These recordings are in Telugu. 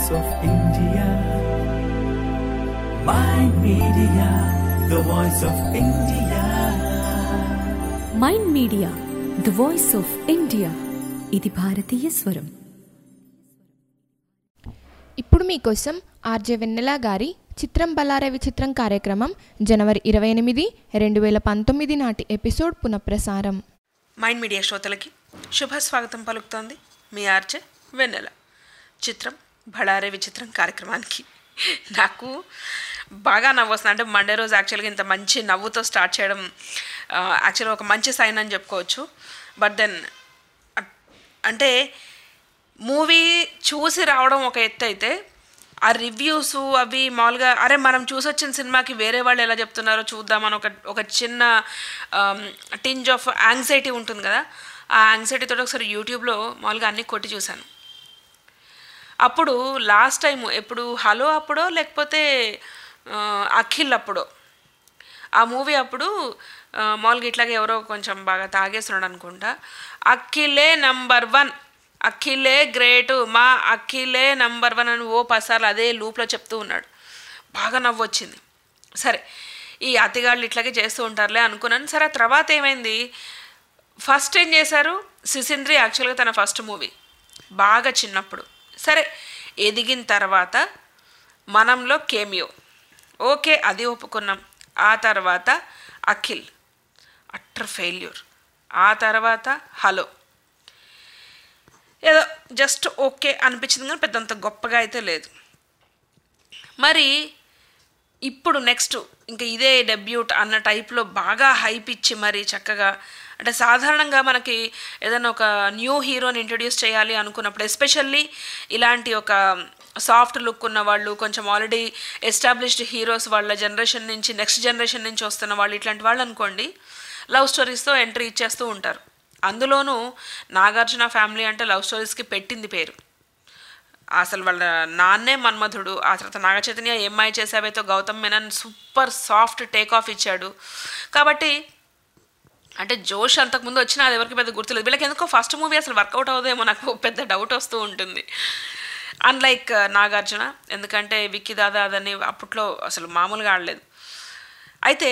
voice of India. My media, the voice of India. Mind Media the voice of India ఇది భారతీయ స్వరం ఇప్పుడు మీకోసం ఆర్జే వెన్నెల గారి చిత్రం బలారే విచిత్రం కార్యక్రమం జనవరి ఇరవై ఎనిమిది రెండు వేల పంతొమ్మిది నాటి ఎపిసోడ్ పునఃప్రసారం మైండ్ మీడియా శ్రోతలకి శుభ స్వాగతం పలుకుతోంది మీ ఆర్జే వెన్నెల చిత్రం బళారే విచిత్రం కార్యక్రమానికి నాకు బాగా నవ్వు వస్తుంది అంటే మండే రోజు యాక్చువల్గా ఇంత మంచి నవ్వుతో స్టార్ట్ చేయడం యాక్చువల్గా ఒక మంచి సైన్ అని చెప్పుకోవచ్చు బట్ దెన్ అంటే మూవీ చూసి రావడం ఒక ఎత్తు అయితే ఆ రివ్యూస్ అవి మామూలుగా అరే మనం చూసి వచ్చిన సినిమాకి వేరే వాళ్ళు ఎలా చెప్తున్నారో చూద్దామని ఒక ఒక చిన్న టింజ్ ఆఫ్ యాంగ్జైటీ ఉంటుంది కదా ఆ యాంగ్జైటీతో ఒకసారి యూట్యూబ్లో మామూలుగా అన్నీ కొట్టి చూశాను అప్పుడు లాస్ట్ టైం ఎప్పుడు హలో అప్పుడో లేకపోతే ఆ, అఖిల్ అప్పుడో ఆ మూవీ అప్పుడు ఆ, మామూలుగా ఇట్లాగే ఎవరో కొంచెం బాగా తాగేస్తున్నాడు అనుకుంటా అఖిలే నంబర్ వన్ అఖిలే గ్రేటు మా అఖిలే నంబర్ వన్ అని ఓ పసార్లు అదే లూప్లో చెప్తూ ఉన్నాడు బాగా నవ్వు వచ్చింది సరే ఈ అతిగాళ్ళు ఇట్లాగే చేస్తూ ఉంటారులే అనుకున్నాను సరే ఆ తర్వాత ఏమైంది ఫస్ట్ ఏం చేశారు సిసింద్రి యాక్చువల్గా తన ఫస్ట్ మూవీ బాగా చిన్నప్పుడు సరే ఎదిగిన తర్వాత మనంలో కేమియో ఓకే అది ఒప్పుకున్నాం ఆ తర్వాత అఖిల్ అట్టర్ ఫెయిల్యూర్ ఆ తర్వాత హలో ఏదో జస్ట్ ఓకే అనిపించింది కానీ పెద్దంత గొప్పగా అయితే లేదు మరి ఇప్పుడు నెక్స్ట్ ఇంకా ఇదే డెబ్యూట్ అన్న టైప్లో బాగా హైప్ ఇచ్చి మరి చక్కగా అంటే సాధారణంగా మనకి ఏదైనా ఒక న్యూ హీరోని ఇంట్రడ్యూస్ చేయాలి అనుకున్నప్పుడు ఎస్పెషల్లీ ఇలాంటి ఒక సాఫ్ట్ లుక్ ఉన్న వాళ్ళు కొంచెం ఆల్రెడీ ఎస్టాబ్లిష్డ్ హీరోస్ వాళ్ళ జనరేషన్ నుంచి నెక్స్ట్ జనరేషన్ నుంచి వస్తున్న వాళ్ళు ఇట్లాంటి వాళ్ళు అనుకోండి లవ్ స్టోరీస్తో ఎంట్రీ ఇచ్చేస్తూ ఉంటారు అందులోనూ నాగార్జున ఫ్యామిలీ అంటే లవ్ స్టోరీస్కి పెట్టింది పేరు అసలు వాళ్ళ నాన్నే మన్మధుడు ఆ తర్వాత నాగ చైతన్య ఎంఐ చేసావేతో Gautham Menon super soft take off ఇచ్చాడు కాబట్టి అంటే జోష్ అంతకుముందు వచ్చినా అది ఎవరికి పెద్ద గుర్తులేదు వీళ్ళకి ఎందుకో ఫస్ట్ మూవీ అసలు వర్కౌట్ అవుదేమో నాకు పెద్ద డౌట్ వస్తూ ఉంటుంది అన్లైక్ నాగార్జున ఎందుకంటే విక్కీ దాదా అదని అప్పట్లో అసలు మామూలుగా ఆడలేదు అయితే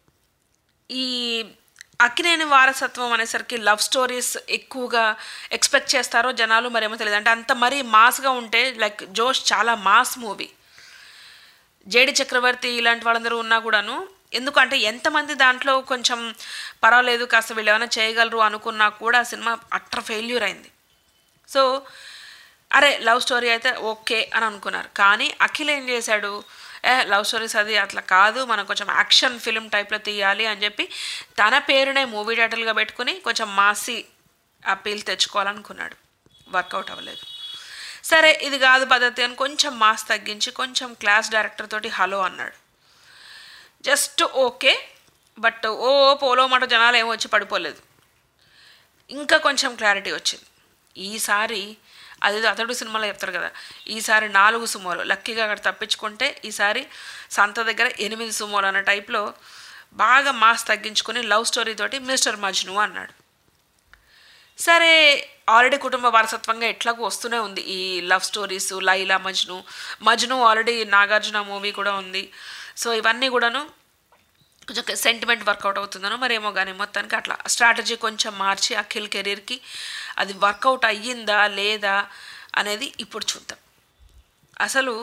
ఈ అక్కినేని వారసత్వం అనేసరికి లవ్ స్టోరీస్ ఎక్కువగా ఎక్స్పెక్ట్ చేస్తారో జనాలు మరేమో తెలియదు అంటే అంత మరీ మాస్గా ఉంటే లైక్ జోష్ చాలా మాస్ మూవీ జేడి చక్రవర్తి ఇలాంటి వాళ్ళందరూ ఉన్నా కూడాను ఎందుకంటే ఎంతమంది దాంట్లో కొంచెం పర్వాలేదు కాస్త వీళ్ళు ఏమైనా చేయగలరు అనుకున్నా కూడా ఆ సినిమా అట్టర్ ఫెయిల్యూర్ అయింది సో అరే లవ్ స్టోరీ అయితే ఓకే అని అనుకున్నారు కానీ అఖిల్ ఏం చేశాడు ఏ లవ్ స్టోరీస్ అది అట్లా కాదు మనం కొంచెం యాక్షన్ ఫిలిం టైప్లో తీయాలి అని చెప్పి తన పేరునే మూవీ టైటిల్గా పెట్టుకుని కొంచెం మాసి అప్పీల్ తెచ్చుకోవాలనుకున్నాడు వర్కౌట్ అవ్వలేదు సరే ఇది కాదు పద్ధతి అని కొంచెం మాస్ తగ్గించి కొంచెం క్లాస్ డైరెక్టర్ తోటి హలో అన్నాడు జస్ట్ ఓకే బట్ ఓ పోలో మాట జనాలు ఏమో వచ్చి పడిపోలేదు ఇంకా కొంచెం క్లారిటీ వచ్చింది ఈసారి అదేదో అతడు సినిమాలో చెప్తారు కదా ఈసారి నాలుగు సుమోలు లక్కీగా అక్కడ తప్పించుకుంటే ఈసారి సంత దగ్గర ఎనిమిది సుమోలు అన్న టైప్లో బాగా మాస్ తగ్గించుకొని లవ్ స్టోరీ తోటి మిస్టర్ మజ్ను అన్నాడు సరే ఆల్రెడీ కుటుంబ వారసత్వంగా ఎట్లాగూ వస్తూనే ఉంది ఈ love stories Laila Majnu Majnu already Nagarjuna movie కూడా ఉంది సో ఇవన్నీ కూడాను కొంచెం సెంటిమెంట్ వర్కౌట్ అవుతుందనో మరేమో కానీ మొత్తానికి అట్లా స్ట్రాటజీ కొంచెం మార్చి అఖిల్ కెరీర్కి అది వర్కౌట్ అయ్యిందా లేదా అనేది ఇప్పుడు చూద్దాం అసలు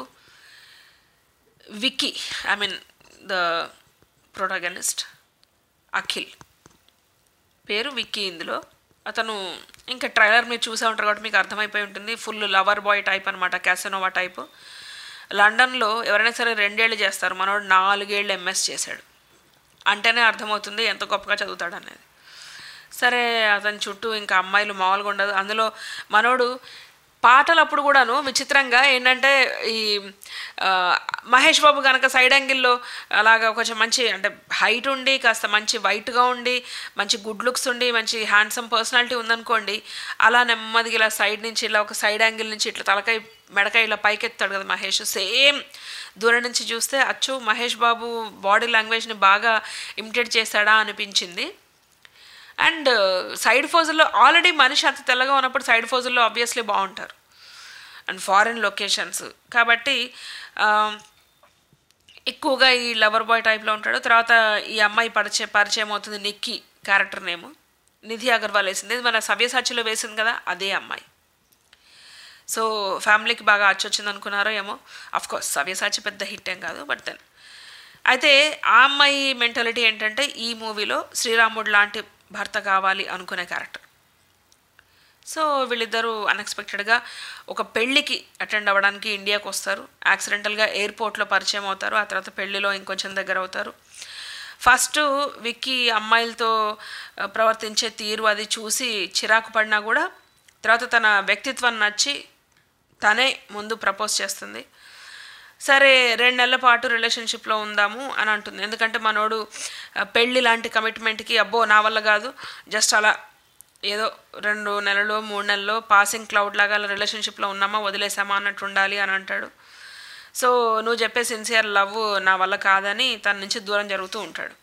Vicky I mean the protagonist Akhil పేరు విక్కీ ఇందులో అతను ఇంకా ట్రైలర్ మీరు చూసే ఉంటారు కాబట్టి మీకు అర్థమైపోయి ఉంటుంది ఫుల్ లవర్ బాయ్ టైప్ అనమాట క్యాసనోవా టైప్ లండన్లో ఎవరైనా సరే రెండేళ్ళు చేస్తారు మనోడు నాలుగేళ్ళు ఎంఎస్ చేశాడు అంటేనే అర్థమవుతుంది ఎంత గొప్పగా చదువుతాడు అనేది సరే అతని చుట్టూ ఇంకా అమ్మాయిలు మామూలుగా ఉండదు అందులో మనోడు పాటలు అప్పుడు కూడాను విచిత్రంగా ఏంటంటే ఈ ఆ, మహేష్ బాబు కనుక సైడ్ యాంగిల్లో అలాగా కొంచెం మంచి అంటే హైట్ ఉండి కాస్త మంచి వైట్గా ఉండి మంచి గుడ్ లుక్స్ ఉండి మంచి హ్యాండ్సమ్ పర్సనాలిటీ ఉందనుకోండి అలా నెమ్మదిగా ఇలా సైడ్ నుంచి ఇలా ఒక సైడ్ యాంగిల్ నుంచి ఇట్లా తలకాయ మెడకాయ ఇలా పైకెత్తాడు కదా మహేష్ సేమ్ దూరం నుంచి చూస్తే అచ్చు మహేష్ బాబు బాడీ లాంగ్వేజ్ని బాగా ఇమిటేట్ చేశాడా అనిపించింది అండ్ సైడ్ ఫోజుల్లో ఆల్రెడీ మనిషి అంత తెల్లగా ఉన్నప్పుడు సైడ్ ఫోజుల్లో ఆబ్వియస్లీ బాగుంటారు అండ్ ఫారిన్ లొకేషన్స్ కాబట్టి ఆ, ఎక్కువగా ఈ లవర్ బాయ్ టైప్లో ఉంటాడు తర్వాత ఈ అమ్మాయి పరిచయం పరిచయం అవుతుంది Nikki character name Nidhi Agarwal వేసింది ఇది మన సవ్యసాచిలో వేసింది కదా అదే అమ్మాయి సో ఫ్యామిలీకి బాగా అచ్చొచ్చింది అనుకున్నారో ఏమో అఫ్ కోర్స్ సవ్యసాచి పెద్ద హిట్ ఏం కాదు బట్ దెన్ అయితే ఆ అమ్మాయి మెంటాలిటీ ఏంటంటే ఈ మూవీలో శ్రీరాముడు లాంటి భర్త కావాలి అనుకునే క్యారెక్టర్ సో వీళ్ళిద్దరూ అన్ఎక్స్పెక్టెడ్గా ఒక పెళ్ళికి అటెండ్ అవ్వడానికి ఇండియాకి వస్తారు యాక్సిడెంటల్గా ఎయిర్పోర్ట్లో పరిచయం అవుతారు ఆ తర్వాత పెళ్లిలో ఇంకొంచెం దగ్గర అవుతారు ఫస్ట్ విక్కీ అమ్మాయిలతో ఆ, ప్రవర్తించే తీరు అది చూసి చిరాకు పడినా కూడా తర్వాత తన వ్యక్తిత్వం నచ్చి తనే ముందు ప్రపోజ్ చేస్తుంది సరే రెండు నెలల పాటు రిలేషన్షిప్లో ఉందాము అని అంటుంది ఎందుకంటే మనోడు ఆ, పెళ్లి లాంటి కమిట్మెంట్కి అబ్బో నా వల్ల కాదు జస్ట్ అలా ఏదో రెండు నెలలు మూడు నెలలు పాసింగ్ క్లౌడ్ లాగా రిలేషన్షిప్లో ఉన్నామా వదిలేసామా అన్నట్టు ఉండాలి అని అంటాడు సో నువ్వు చెప్పే సిన్సియర్ లవ్ నా వల్ల కాదని తన నుంచి దూరం జరుగుతూ ఉంటాడు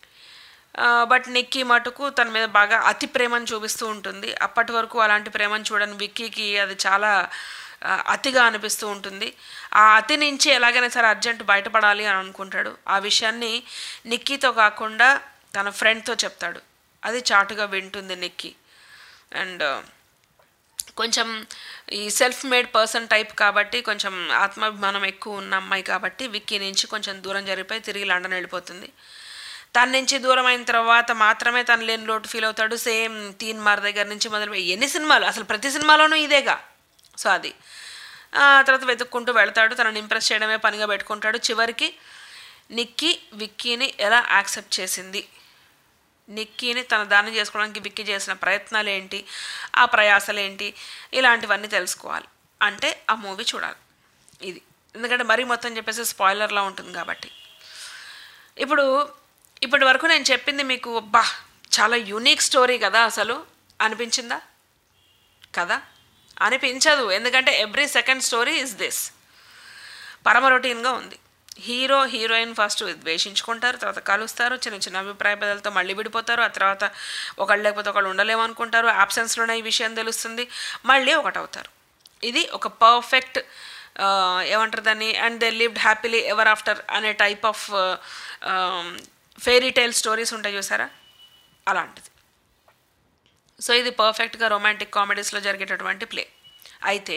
బట్ నిక్కీ మటుకు తన మీద బాగా అతి ప్రేమను చూపిస్తూ ఉంటుంది అప్పటి వరకు అలాంటి ప్రేమను చూడని విక్కీకి అది చాలా ఆ, అతిగా అనిపిస్తూ ఉంటుంది ఆ అతి నుంచి ఎలాగైనా సరే అర్జెంట్ బయటపడాలి అని అనుకుంటాడు ఆ విషయాన్ని నిక్కీతో కాకుండా తన ఫ్రెండ్తో చెప్తాడు అది చాటుగా వింటుంది నిక్కీ అండ్ కొంచెం ఈ సెల్ఫ్ మేడ్ పర్సన్ టైప్ కాబట్టి కొంచెం ఆత్మాభిమానం ఎక్కువ ఉన్న అమ్మాయి కాబట్టి విక్కీ నుంచి కొంచెం దూరం జరిగిపోయి తిరిగి లండన్ వెళ్ళిపోతుంది తన నుంచి దూరం అయిన తర్వాత మాత్రమే తను లేని లోటు ఫీల్ అవుతాడు సేమ్ తీన్ మార్ దగ్గర నుంచి మొదలు ఎన్ని సినిమాలు అసలు ప్రతి సినిమాలోనూ ఇదేగా సో అది ఆ తర్వాత వెతుక్కుంటూ వెళ్తాడు తనని ఇంప్రెస్ చేయడమే పనిగా పెట్టుకుంటాడు చివరికి నిక్కీ విక్కీని ఎలా యాక్సెప్ట్ చేసింది నిక్కీని తన దాన్ని చేసుకోవడానికి విక్కీ చేసిన ప్రయత్నాలు ఏంటి ఆ ప్రయాసలు ఏంటి ఇలాంటివన్నీ తెలుసుకోవాలి అంటే ఆ మూవీ చూడాలి ఇది ఎందుకంటే మరీ మొత్తం చెప్పేసి స్పాయిలర్లా ఉంటుంది కాబట్టి ఇప్పుడు ఇప్పటి వరకు నేను చెప్పింది మీకు బా చాలా యూనిక్ స్టోరీ కదా అసలు అనిపించిందా కదా అనిపించదు ఎందుకంటే every second story is this పరమ రొటీన్గా ఉంది హీరో హీరోయిన్ ఫస్ట్ ద్వేషించుకుంటారు తర్వాత కలుస్తారు చిన్న చిన్న అభిప్రాయ భేదాలతో మళ్ళీ విడిపోతారు ఆ తర్వాత ఒకళ్ళు లేకపోతే ఒకళ్ళు ఉండలేము అనుకుంటారు యాబ్సెన్స్లోనే ఈ విషయం తెలుస్తుంది మళ్ళీ ఒకటవుతారు ఇది ఒక పర్ఫెక్ట్ ఏమంటారు దాన్ని and they lived happily ever after అనే type of fairy tale stories ఉంటాయి చూసారా అలాంటిది సో ఇది పర్ఫెక్ట్గా రొమాంటిక్ కామెడీస్లో జరిగేటటువంటి ప్లే అయితే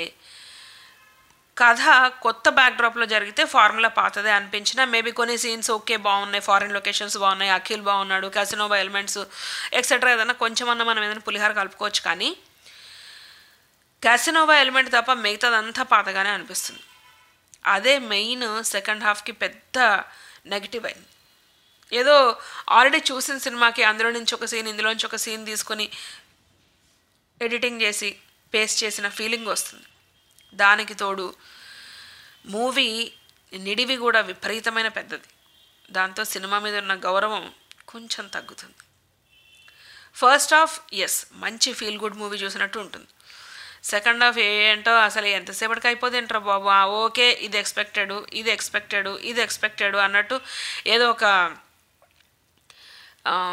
కథ కొత్త బ్యాక్డ్రాప్లో జరిగితే ఫార్ములా పాతదే అనిపించిన మేబీ కొన్ని సీన్స్ ఓకే బాగున్నాయి ఫారిన్ లొకేషన్స్ బాగున్నాయి అఖిల్ బాగున్నాడు కసినోవా ఎలిమెంట్స్ ఎక్సెట్రా ఏదైనా కొంచెం అన్న మనం ఏదైనా పులిహార కలుపుకోవచ్చు కానీ క్యాసినోవా ఎలిమెంట్ తప్ప మిగతాదంతా పాతగానే అనిపిస్తుంది అదే మెయిన్ సెకండ్ హాఫ్కి పెద్ద నెగిటివ్ అయింది ఏదో ఆల్రెడీ చూసిన సినిమాకి అందులో నుంచి ఒక సీన్ ఇందులోంచి ఒక సీన్ తీసుకొని ఎడిటింగ్ చేసి పేస్ట్ చేసిన ఫీలింగ్ వస్తుంది దానికి తోడు మూవీ నిడివి కూడా విపరీతమైన పెద్దది దాంతో సినిమా మీద ఉన్న గౌరవం కొంచెం తగ్గుతుంది ఫస్ట్ హాఫ్ ఎస్ మంచి ఫీల్ గుడ్ మూవీ చూసినట్టు ఉంటుంది సెకండ్ హాఫ్ ఏంటో అసలు ఎంతసేపటికి అయిపోతుంది ఏంట్రా బాబు ఆ, ఓకే ఇది ఎక్స్పెక్టెడ్ ఇది ఎక్స్పెక్టెడ్ ఇది ఎక్స్పెక్టెడ్ అన్నట్టు ఏదో ఒక ఆ,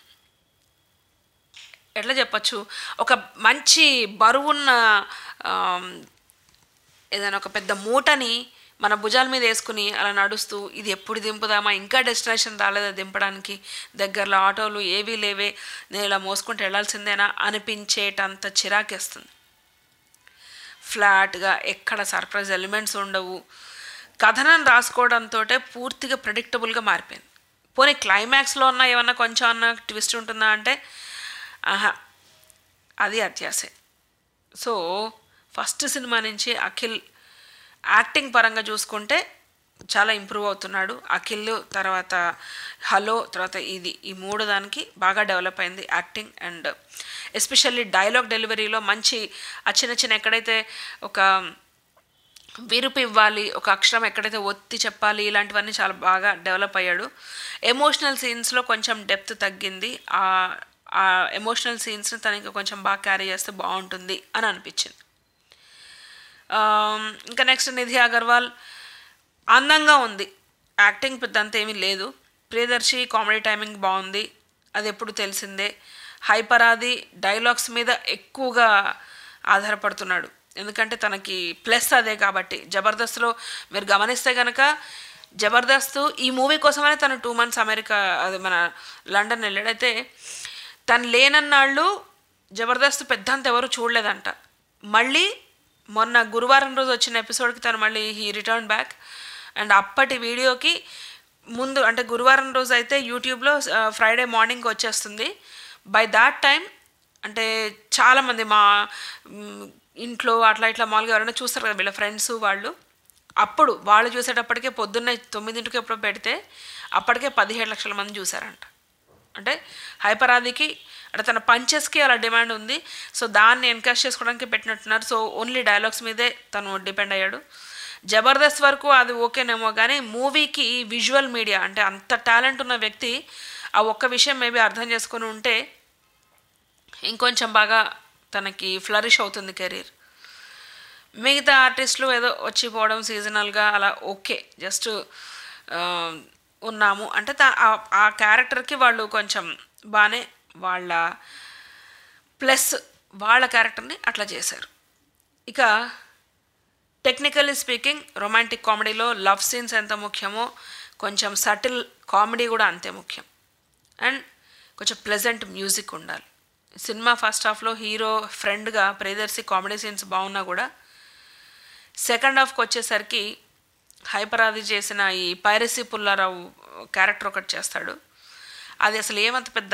ఎట్లా చెప్పచ్చు ఒక మంచి బరువున్న ఆమ్, ఏదైనా ఒక పెద్ద మూటని మన భుజాల మీద వేసుకుని అలా నడుస్తూ ఇది ఎప్పుడు దింపుదామా ఇంకా డెస్టినేషన్ రాలేదా దింపడానికి దగ్గరలో ఆటోలు ఏవీ లేవే నేను ఇలా మోసుకుంటూ వెళ్ళాల్సిందేనా అనిపించేటంత చిరాకేస్తుంది ఫ్లాట్గా ఎక్కడ సర్ప్రైజ్ ఎలిమెంట్స్ ఉండవు కథనం రాసుకోవడంతో పూర్తిగా ప్రిడిక్టబుల్గా మారిపోయింది పోనీ క్లైమాక్స్లో ఉన్న ఏమన్నా కొంచెం అన్న ట్విస్ట్ ఉంటుందా అంటే ఆహా అది అత్యాసే సో ఫస్ట్ సినిమా నుంచి అఖిల్ యాక్టింగ్ పరంగా చూసుకుంటే చాలా ఇంప్రూవ్ అవుతున్నాడు అఖిల్ తర్వాత హలో తర్వాత ఇది ఈ మూడు దానికి బాగా డెవలప్ అయింది యాక్టింగ్ అండ్ ఎస్పెషల్లీ డైలాగ్ డెలివరీలో మంచి ఆ చిన్న చిన్న ఎక్కడైతే ఒక విరుపు ఇవ్వాలి ఒక అక్షరం ఎక్కడైతే ఒత్తి చెప్పాలి ఇలాంటివన్నీ చాలా బాగా డెవలప్ అయ్యాడు ఎమోషనల్ సీన్స్లో కొంచెం డెప్త్ తగ్గింది ఆ ఆ ఎమోషనల్ సీన్స్ని తనకి కొంచెం బాగా క్యారీ చేస్తే బాగుంటుంది అని అనిపించింది ఆమ్, ఇంకా నెక్స్ట్ నిధి అగర్వాల్ అందంగా ఉంది యాక్టింగ్ పెద్ద అంత ఏమీ లేదు ప్రియదర్శి కామెడీ టైమింగ్ బాగుంది అది ఎప్పుడు తెలిసిందే హైపరాది డైలాగ్స్ మీద ఎక్కువగా ఆధారపడుతున్నాడు ఎందుకంటే తనకి ప్లస్ అదే కాబట్టి జబర్దస్త్లో మీరు గమనిస్తే కనుక జబర్దస్త్ ఈ మూవీ కోసమనే తను టూ మంత్స్ అమెరికా అది మన లండన్ వెళ్ళాడు అయితే తను లేనన్నాళ్ళు జబర్దస్త్ పెద్దంత ఎవరు చూడలేదంట మళ్ళీ మొన్న గురువారం రోజు వచ్చిన ఎపిసోడ్కి తను మళ్ళీ హీ రిటర్న్ బ్యాక్ అండ్ అప్పటి వీడియోకి ముందు అంటే గురువారం రోజు అయితే యూట్యూబ్లో ఫ్రైడే మార్నింగ్ వచ్చేస్తుంది బై దాట్ టైం అంటే చాలామంది మా మ్, ఇంట్లో అట్లా ఇట్లా మామూలుగా ఎవరైనా చూస్తారు కదా వీళ్ళ ఫ్రెండ్స్ వాళ్ళు అప్పుడు వాళ్ళు చూసేటప్పటికే పొద్దున్నే తొమ్మిదింటికి ఎప్పుడో పెడితే అప్పటికే పదిహేడు లక్షల మంది చూసారంట అంటే హైపరాదికి అంటే తన పంచెస్కి అలా డిమాండ్ ఉంది సో దాన్ని ఎన్కరేజ్ చేసుకోవడానికి పెట్టినట్టున్నారు సో ఓన్లీ డైలాగ్స్ మీదే తను డిపెండ్ అయ్యాడు జబర్దస్త్ వరకు అది ఓకేనేమో కానీ మూవీకి విజువల్ మీడియా అంటే అంత టాలెంట్ ఉన్న వ్యక్తి ఆ ఒక్క విషయం మేబీ అర్థం చేసుకొని ఉంటే ఇంకొంచెం బాగా తనకి ఫ్లరిష్ అవుతుంది కెరీర్ మిగతా ఆర్టిస్టులు ఏదో వచ్చిపోవడం సీజనల్గా అలా ఓకే జస్ట్ ఉన్నాము అంటే తా- ఆ- ఆ క్యారెక్టర్కి వాళ్ళు కొంచెం బాగానే వాళ్ళ ప్లస్ వాళ్ళ క్యారెక్టర్ని అట్లా చేశారు ఇక టెక్నికల్లీ స్పీకింగ్ రొమాంటిక్ కామెడీలో లవ్ సీన్స్ ఎంత ముఖ్యమో కొంచెం సటిల్ కామెడీ కూడా అంతే ముఖ్యం అండ్ కొంచెం ప్లెజెంట్ మ్యూజిక్ ఉండాలి సినిమా ఫస్ట్ హాఫ్లో హీరో ఫ్రెండ్గా ప్రియదర్శి కామెడీ సీన్స్ బాగున్నా కూడా సెకండ్ హాఫ్కి వచ్చేసరికి హైపరాది చేసిన ఈ పైరసీ పుల్లారావు క్యారెక్టర్ ఒకటి చేస్తాడు అది అసలు ఏమంత పెద్ద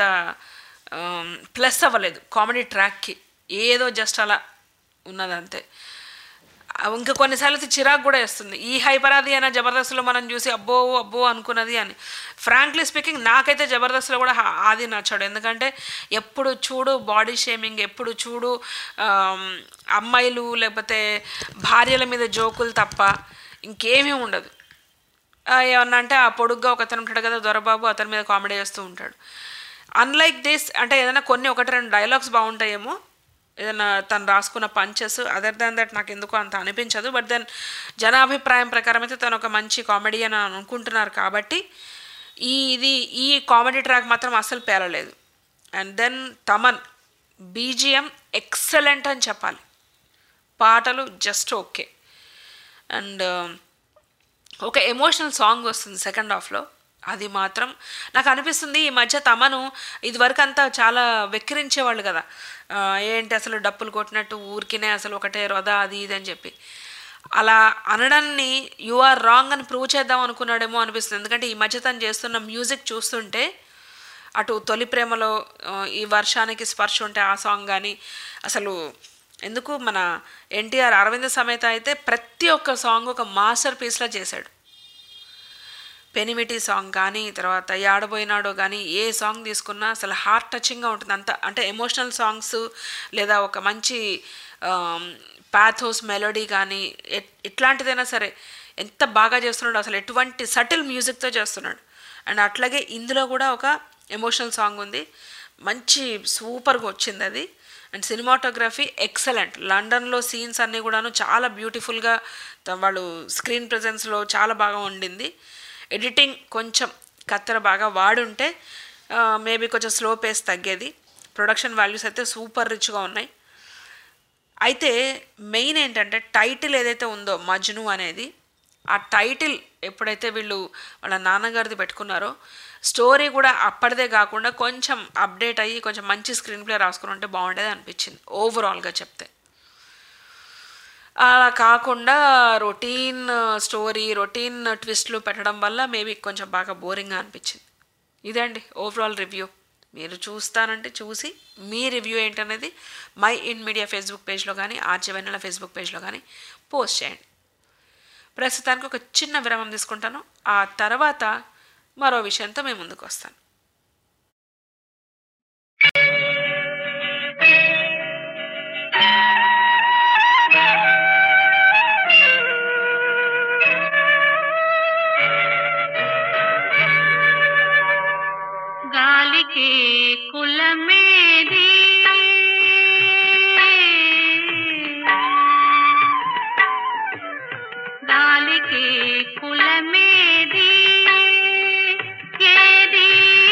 ప్లస్ అవ్వలేదు కామెడీ ట్రాక్కి ఏదో జస్ట్ అలా ఉన్నదంతే ఆ, ఇంకా కొన్నిసార్లు అయితే చిరాకు కూడా వేస్తుంది ఈ హైపరాది అయినా జబర్దస్త్లో మనం చూసి అబ్బో అబ్బో అనుకున్నది అని ఫ్రాంక్లీ స్పీకింగ్ నాకైతే జబర్దస్త్లో కూడా హా- ఆది నచ్చాడు ఎందుకంటే ఎప్పుడు చూడు బాడీ షేమింగ్ ఎప్పుడు చూడు ఆమ్, అమ్మాయిలు లేకపోతే భార్యల మీద జోకులు తప్ప ఇంకేమీ ఉండదు ఆ, ఏమన్నా అంటే ఆ పొడుగ్గా ఒక అతను ఉంటాడు కదా దొరబాబు అతని మీద కామెడీ చేస్తూ ఉంటాడు అన్లైక్ దిస్ అంటే ఏదైనా కొన్ని ఒకటి రెండు డైలాగ్స్ బాగుంటాయేమో ఏదైనా తను రాసుకున్న పంచెస్ అదర్ దాన్ దట్ నాకు ఎందుకో అంత అనిపించదు బట్ దెన్ జనాభిప్రాయం ప్రకారం అయితే తను ఒక మంచి కామెడీ అని అనుకుంటున్నారు కాబట్టి ఈ ఇది ఈ కామెడీ ట్రాక్ మాత్రం అస్సలు పేలలేదు and then Thaman BGM excellent అని చెప్పాలి పాటలు జస్ట్ ఓకే అండ్ ఒక ఎమోషనల్ సాంగ్ వస్తుంది సెకండ్ హాఫ్లో అది మాత్రం నాకు అనిపిస్తుంది ఈ మధ్య తమను ఇదివరకు అంతా చాలా వెక్కిరించేవాళ్ళు కదా ఆ, ఏంటి అసలు డప్పులు కొట్టినట్టు ఊరికినే అసలు ఒకటే రొద అది ఇది అని చెప్పి అలా అనడాన్ని యు ఆర్ రాంగ్ అని ప్రూవ్ చేద్దాం అనుకున్నాడేమో అనిపిస్తుంది ఎందుకంటే ఈ మధ్య తను చేస్తున్న మ్యూజిక్ చూస్తుంటే అటు తొలి ప్రేమలో ఆ, ఈ వర్షానికి స్పర్శ ఉంటే ఆ సాంగ్ కానీ అసలు ఎందుకు మన ఎన్టీఆర్ అరవింద సమేత అయితే ప్రతి ఒక్క సాంగ్ ఒక మాస్టర్ పీస్లా చేశాడు పెనిమిటి సాంగ్ కానీ తర్వాత యాడబోయినాడో కానీ ఏ సాంగ్ తీసుకున్నా అసలు హార్ట్ టచింగ్గా ఉంటుంది అంత అంటే ఎమోషనల్ సాంగ్స్ లేదా ఒక మంచి ప్యాథోస్ మెలోడీ కానీ ఎట్- ఎట్లాంటిదైనా సరే ఎంత బాగా చేస్తున్నాడు అసలు ఎటువంటి సటిల్ మ్యూజిక్తో చేస్తున్నాడు అండ్ అట్లాగే ఇందులో కూడా ఒక ఎమోషనల్ సాంగ్ ఉంది మంచి సూపర్గా వచ్చింది అది అండ్ సినిమాటోగ్రఫీ ఎక్సలెంట్ లండన్లో సీన్స్ అన్నీ కూడాను చాలా బ్యూటిఫుల్గా త- వాళ్ళు స్క్రీన్ ప్రజెన్స్లో చాలా బాగా ఉండింది ఎడిటింగ్ కొంచెం కత్తెర బాగా వాడుంటే మేబీ కొంచెం స్లో పేస్ తగ్గేది ప్రొడక్షన్ వాల్యూస్ అయితే సూపర్ రిచ్గా ఉన్నాయి అయితే మెయిన్ ఏంటంటే టైటిల్ ఏదైతే ఉందో మజ్ను అనేది ఆ టైటిల్ ఎప్పుడైతే వీళ్ళు వాళ్ళ నాన్నగారిది పెట్టుకున్నారో స్టోరీ కూడా అప్పటిదే కాకుండా కొంచెం అప్డేట్ అయ్యి కొంచెం మంచి స్క్రీన్ ప్లే రాసుకుని ఉంటే బాగుండేది అనిపించింది ఓవరాల్గా చెప్తే అలా కాకుండా రొటీన్ స్టోరీ రొటీన్ ట్విస్ట్లు పెట్టడం వల్ల మేబీ కొంచెం బాగా బోరింగ్గా అనిపించింది ఇదండి ఓవరాల్ రివ్యూ మీరు చూస్తానంటే చూసి మీ రివ్యూ ఏంటనేది మై ఇన్ మీడియా ఫేస్బుక్ పేజ్లో కానీ ఆర్జవెన్నెల ఫేస్బుక్ పేజ్లో కానీ పోస్ట్ చేయండి ప్రస్తుతానికి ఒక చిన్న విరామం తీసుకుంటాను ఆ తర్వాత మరో విషయంతో మేము ముందుకు వస్తాను గాలికి కులమేది గాలికి కులమేది ఏది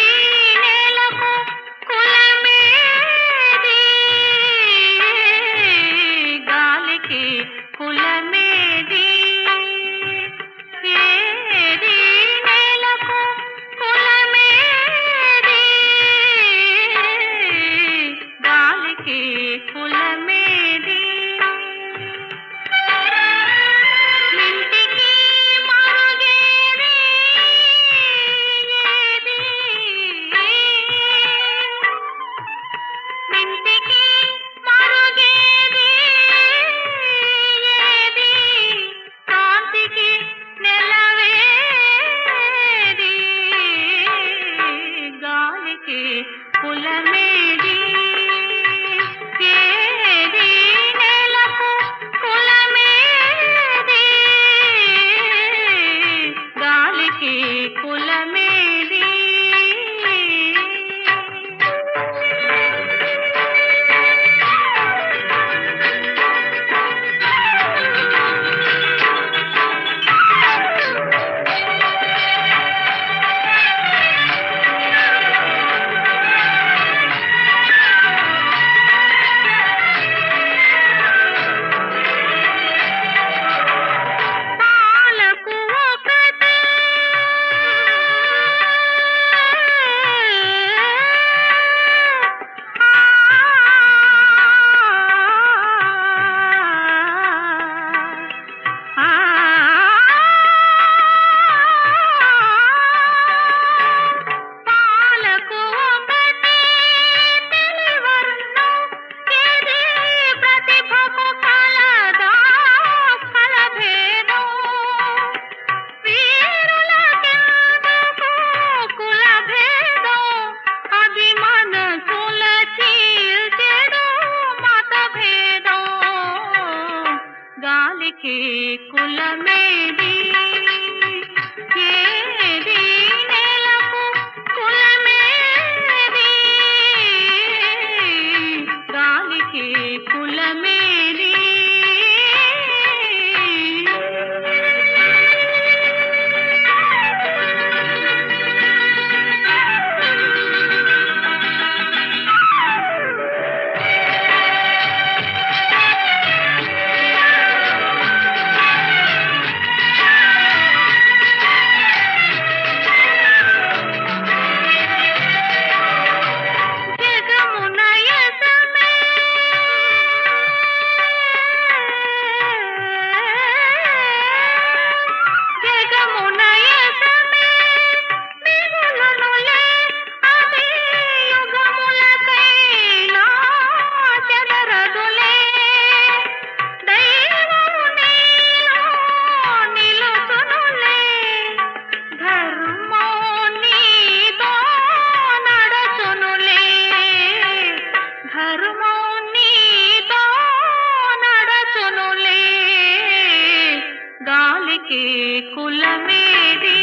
కులమేది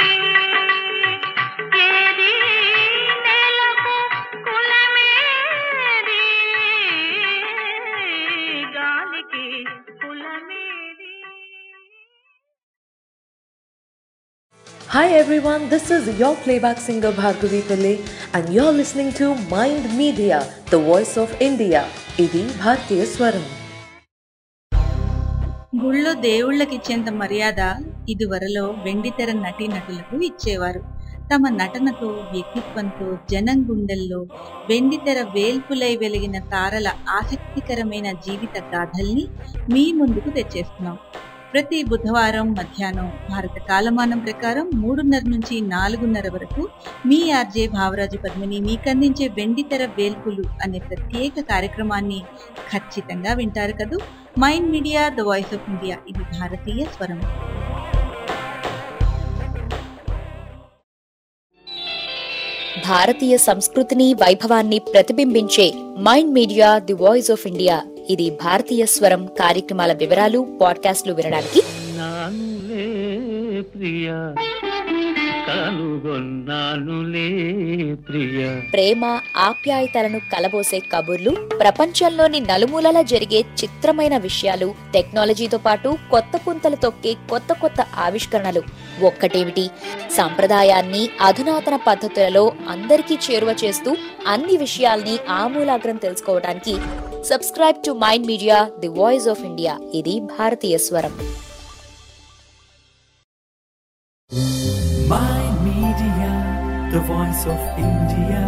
ఏది నెలకు కులమేది గాలికి కులమేది Hi everyone, this is your playback singer Bhargavi Pillai and you're listening to Mind Media, the voice of India. ఇది భారతీయ స్వరం గుళ్ళో దేవుళ్ళకి ఇచ్చేంత మర్యాద ఇదివరలో వెండితెర నటీనటులకు ఇచ్చేవారు తమ నటనతో వ్యక్తిత్వంతో జనం గుండెల్లో వెండితెర వేల్పులై వెలిగిన తారల ఆసక్తికరమైన జీవిత గాథల్ని మీ ముందుకు తెచ్చేస్తున్నాం ప్రతి బుధవారం మధ్యాహ్నం భారత కాలమానం ప్రకారం మూడున్నర నుంచి నాలుగున్నర వరకు మీ ఆర్జే భావరాజు పద్మిని మీకందించే వెండితెర వేల్పులు అనే ప్రత్యేక కార్యక్రమాన్ని ఖచ్చితంగా వింటారు కదూ Mind Media the voice of India ఇది భారతీయ స్వరం భారతీయ సంస్కృతిని వైభవాన్ని ప్రతిబింబించే Mind Media the voice of India ఇది భారతీయ స్వరం కార్యక్రమాల వివరాలు పాడ్కాస్ట్లు వినడానికి నానులే ప్రియ కనుగొన్నానులే ప్రియ ప్రేమ ఆప్యాయతలను కలబోసే కబుర్లు ప్రపంచంలోని నలుమూలలా జరిగే చిత్రమైన విషయాలు టెక్నాలజీతో పాటు కొత్త పుంతలు తొక్కే కొత్త కొత్త ఆవిష్కరణలు ఒక్కటేమిటి సంప్రదాయాన్ని అధునాతన పద్ధతులలో అందరికీ చేరువ చేస్తూ అన్ని విషయాల్ని ఆమూలాగ్రం తెలుసుకోవడానికి subscribe to Mind Media the voice of India ఇది భారతీయ స్వరం Mind Media, the voice of India.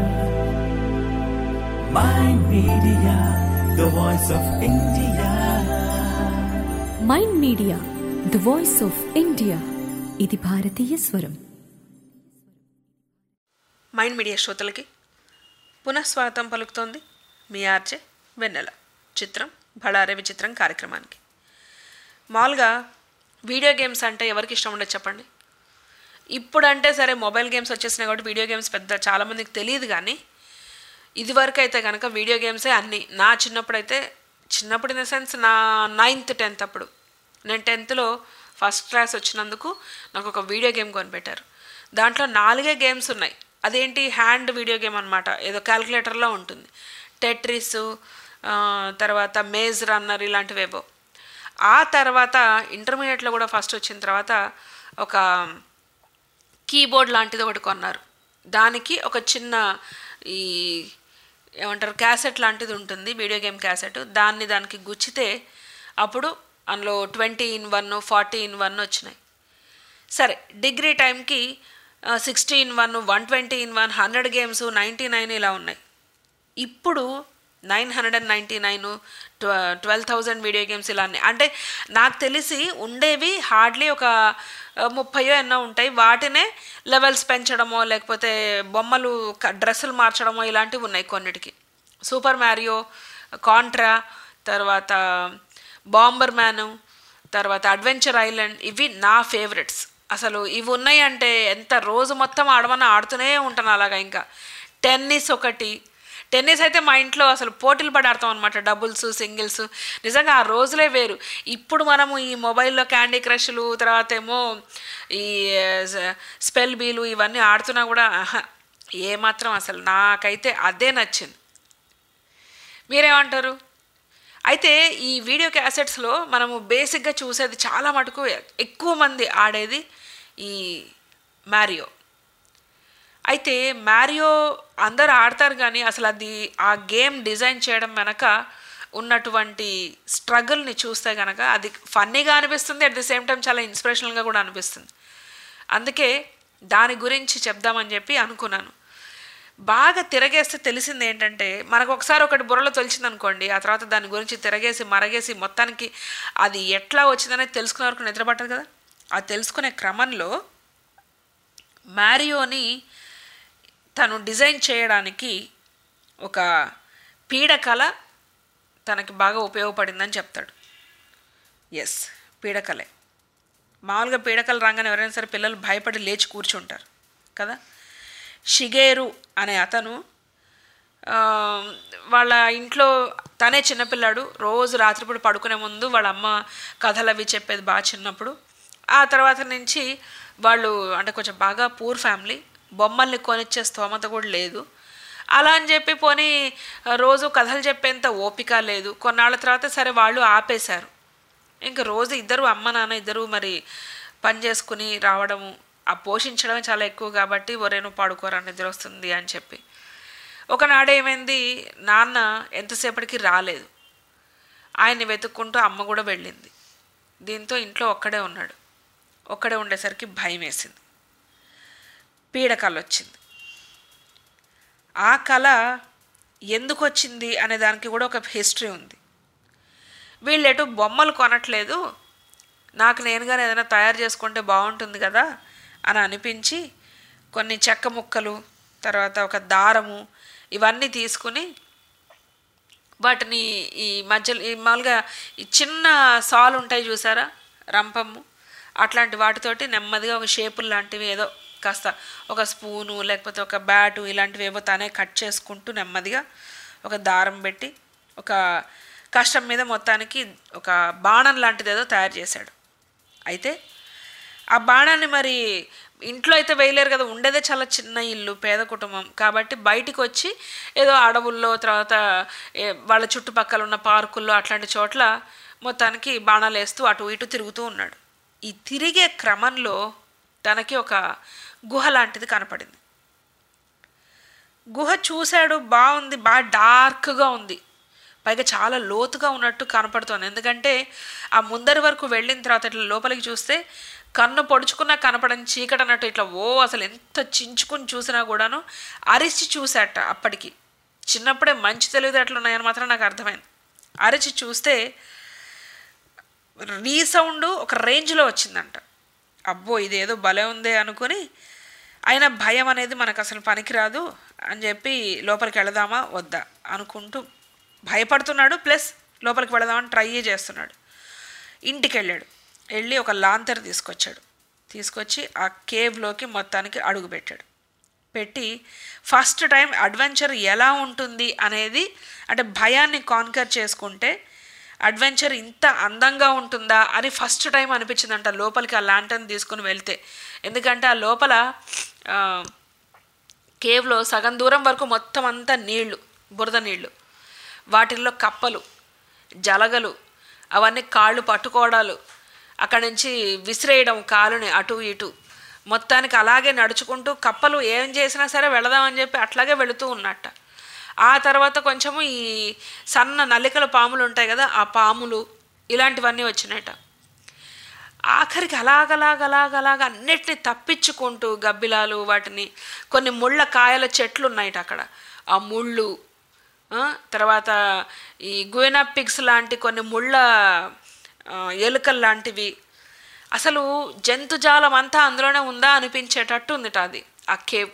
Mind Media, the voice of India. Mind Media the voice of India ఇది భారతీయ స్వరం మైండ్ మీడియా శ్రోతలకి పునఃస్వాగతం పలుకుతోంది మీ ఆర్జే వెన్నెల చిత్రం బళారే విచిత్రం కార్యక్రమానికి మామూలుగా వీడియో గేమ్స్ అంటే ఎవరికి ఇష్టం ఉండదు చెప్పండి ఇప్పుడంటే సరే మొబైల్ గేమ్స్ వచ్చేసినాయి కాబట్టి వీడియో గేమ్స్ పెద్ద చాలామందికి తెలియదు కానీ ఇదివరకు అయితే కనుక వీడియో గేమ్సే అన్నీ నా చిన్నప్పుడు అయితే చిన్నప్పుడు ఇన్ ద సెన్స్ నా నైన్త్ టెన్త్ అప్పుడు నేను టెన్త్లో ఫస్ట్ క్లాస్ వచ్చినందుకు నాకు ఒక వీడియో గేమ్ కొనిపెట్టారు దాంట్లో నాలుగే గేమ్స్ ఉన్నాయి అదేంటి హ్యాండ్ వీడియో గేమ్ అనమాట ఏదో క్యాల్కులేటర్లో ఉంటుంది టెట్రిస్ తర్వాత మేజ్ రన్నర్ ఇలాంటివేవో ఆ తర్వాత ఇంటర్మీడియట్లో కూడా ఫస్ట్ వచ్చిన తర్వాత ఒక కీబోర్డ్ లాంటిది ఒకటి కొన్నారు దానికి ఒక చిన్న ఈ ఏమంటారు క్యాసెట్ లాంటిది ఉంటుంది వీడియో గేమ్ క్యాసెట్ దాన్ని దానికి గుచ్చితే అప్పుడు అందులో twenty in one forty in one వచ్చినాయి సరే డిగ్రీ టైంకి sixty in one one twenty in one hundred games ninety nine ఇలా ఉన్నాయి ఇప్పుడు nine hundred and ninety nine ట్వ ట్వెల్వ్ థౌజండ్ వీడియో గేమ్స్ ఇలా ఉన్నాయి అంటే నాకు తెలిసి ఉండేవి హార్డ్లీ ఒక ఆ, ముప్పయో ఎన్నో ఉంటాయి వాటినే లెవెల్స్ పెంచడమో లేకపోతే బొమ్మలు క- డ్రెస్సులు మార్చడమో ఇలాంటివి ఉన్నాయి కొన్నిటికి సూపర్ మ్యారియో కాంట్రా తర్వాత బాంబర్ మ్యాను తర్వాత అడ్వెంచర్ ఐలాండ్ ఇవి నా ఫేవరెట్స్ అసలు ఇవి ఉన్నాయి అంటే ఎంత రోజు మొత్తం ఆడమన్నా ఆడుతూనే ఉంటాను అలాగా ఇంకా టెన్నిస్ ఒకటి టెన్నిస్ అయితే మా ఇంట్లో అసలు పోటీలు పడి ఆడతాం అనమాట డబుల్స్ సింగిల్స్ నిజంగా ఆ రోజులే వేరు ఇప్పుడు మనము ఈ మొబైల్లో క్యాండీ క్రష్లు తర్వాత ఏమో ఈ స్పెల్ బీలు ఇవన్నీ ఆడుతున్నా కూడా ఆహా, ఏమాత్రం అసలు నాకైతే అదే నచ్చింది మీరేమంటారు అయితే ఈ వీడియో క్యాసెట్స్లో మనము బేసిక్గా చూసేది చాలా మటుకు ఎక్కువ మంది ఆడేది ఈ మ్యారియో అయితే మ్యారియో అందరు ఆడతారు కానీ అసలు అది ఆ గేమ్ డిజైన్ చేయడం వెనక ఉన్నటువంటి స్ట్రగుల్ని చూస్తే కనుక అది ఫన్నీగా అనిపిస్తుంది అట్ ది సేమ్ టైం చాలా ఇన్స్పిరేషనల్గా కూడా అనిపిస్తుంది అందుకే దాని గురించి చెప్దామని చెప్పి అనుకున్నాను బాగా తిరగేస్తే తెలిసింది ఏంటంటే మనకు ఒకసారి ఒకటి బుర్రలో తొలిచింది అనుకోండి ఆ తర్వాత దాని గురించి తిరగేసి మరగేసి మొత్తానికి అది ఎట్లా వచ్చిందనేది తెలుసుకునే వరకు నిద్రపట్టదు కదా అది తెలుసుకునే క్రమంలో మ్యారియోని తను డిజైన్ చేయడానికి ఒక పీడకల తనకి బాగా ఉపయోగపడిందని చెప్తాడు ఎస్ పీడకలే మామూలుగా పీడకల రాగానే ఎవరైనా సరే పిల్లలు భయపడి లేచి కూర్చుంటారు కదా షిగేరు అనే అతను ఆ, వాళ్ళ ఇంట్లో తనే చిన్నపిల్లాడు రోజు రాత్రిపూట పడుకునే ముందు వాళ్ళ అమ్మ కథలు అవి చెప్పేది బాగా చిన్నప్పుడు ఆ తర్వాత నుంచి వాళ్ళు అంటే కొంచెం బాగా పూర్ ఫ్యామిలీ బొమ్మల్ని కొనిచ్చే స్తోమత కూడా లేదు అలా అని చెప్పి పోనీ రోజు కథలు చెప్పేంత ఓపిక లేదు కొన్నాళ్ళ తర్వాత సరే వాళ్ళు ఆపేశారు ఇంకా రోజు ఇద్దరు అమ్మ నాన్న ఇద్దరు మరి పని చేసుకుని రావడము ఆ పోషించడమే చాలా ఎక్కువ కాబట్టి ఒరేను పాడుకోరా నిద్ర వస్తుంది అని చెప్పి ఒకనాడు ఏమైంది నాన్న ఎంతసేపటికి రాలేదు ఆయన్ని వెతుక్కుంటూ అమ్మ కూడా వెళ్ళింది దీంతో ఇంట్లో ఒక్కడే ఉన్నాడు ఒక్కడే ఉండేసరికి భయం వేసింది పీడకలు వచ్చింది ఆ కళ ఎందుకు వచ్చింది అనే దానికి కూడా ఒక హిస్టరీ ఉంది వీళ్ళు ఎటు బొమ్మలు కొనట్లేదు నాకు నేనుగానే ఏదైనా తయారు చేసుకుంటే బాగుంటుంది కదా అని అనిపించి కొన్ని చెక్క ముక్కలు తర్వాత ఒక దారము ఇవన్నీ తీసుకుని వాటిని ఈ మధ్యలో ఈ మామూలుగా ఈ చిన్న సాల్ ఉంటాయి చూసారా రంపము అట్లాంటి వాటితోటి నెమ్మదిగా ఒక షేపులు లాంటివి ఏదో కాస్త ఒక స్పూను లేకపోతే ఒక బ్యాటు ఇలాంటివి ఏవో తానే కట్ చేసుకుంటూ నెమ్మదిగా ఒక దారం పెట్టి ఒక కష్టం మీద మొత్తానికి ఒక బాణం లాంటిది ఏదో తయారు చేశాడు అయితే ఆ బాణాన్ని మరి ఇంట్లో అయితే వేయలేరు కదా ఉండేదే చాలా చిన్న ఇల్లు పేద కుటుంబం కాబట్టి బయటికి వచ్చి ఏదో అడవుల్లో తర్వాత ఏ- వాళ్ళ చుట్టుపక్కల ఉన్న పార్కుల్లో అట్లాంటి చోట్ల మొత్తానికి బాణాలు వేస్తూ అటు ఇటు తిరుగుతూ ఉన్నాడు ఈ తిరిగే క్రమంలో తనకి ఒక గుహ లాంటిది కనపడింది గుహ చూశాడు బాగుంది బాగా డార్క్గా ఉంది పైగా చాలా లోతుగా ఉన్నట్టు కనపడుతోంది ఎందుకంటే ఆ ముందరి వరకు వెళ్ళిన తర్వాత ఇట్లా లోపలికి చూస్తే కన్ను పొడుచుకున్నా కనపడని చీకటి అన్నట్టు ఇట్లా ఓ అసలు ఎంత చించుకుని చూసినా కూడాను అరిచి చూశాట అప్పటికి చిన్నప్పుడే మంచి తెలివితేటలు ఉన్నాయని మాత్రం నాకు అర్థమైంది అరిచి చూస్తే రీసౌండ్ ఒక రేంజ్లో వచ్చిందంట అబ్బో ఇదేదో భలే ఉందే అనుకుని అయినా భయం అనేది మనకు అసలు పనికిరాదు అని చెప్పి లోపలికి వెళదామా వద్దా అనుకుంటూ భయపడుతున్నాడు ప్లస్ లోపలికి వెళదామని ట్రై చేస్తున్నాడు ఇంటికి వెళ్ళాడు వెళ్ళి ఒక లాంతర్ తీసుకొచ్చాడు తీసుకొచ్చి ఆ కేవ్లోకి మొత్తానికి అడుగు పెట్టాడు పెట్టి ఫస్ట్ టైం అడ్వెంచర్ ఎలా ఉంటుంది అనేది అంటే భయాన్ని కాన్కర్ చేసుకుంటే అడ్వెంచర్ ఇంత అందంగా ఉంటుందా అని ఫస్ట్ టైం అనిపించిందంట లోపలికి ఆ ల్యాంటర్న్ తీసుకుని వెళ్తే ఎందుకంటే ఆ లోపల ఆ, కేవ్లో సగం దూరం వరకు మొత్తం అంతా నీళ్లు బురద నీళ్లు వాటిల్లో కప్పలు జలగలు అవన్నీ కాళ్ళు పట్టుకోవడాలు అక్కడి నుంచి విసిరేయడం కాలుని అటు ఇటు మొత్తానికి అలాగే నడుచుకుంటూ కప్పలు ఏం చేసినా సరే వెళదామని చెప్పి అట్లాగే వెళుతూ ఉన్నట్ట ఆ తర్వాత కొంచెము ఈ సన్న నల్లికల పాములు ఉంటాయి కదా ఆ పాములు ఇలాంటివన్నీ వచ్చినాయట ఆఖరికి అలాగలాగలాగలాగ అన్నిటిని తప్పించుకుంటూ గబ్బిలాలు వాటిని కొన్ని ముళ్ళ కాయల చెట్లు ఉన్నాయట అక్కడ ఆ ముళ్ళు ఆ, తర్వాత ఈ గుయినా పిగ్స్ లాంటి కొన్ని ముళ్ళ ఆ, ఎలుకలు లాంటివి అసలు జంతుజాలం అంతా అందులోనే ఉందా అనిపించేటట్టు ఉందిట అది ఆ కేవ్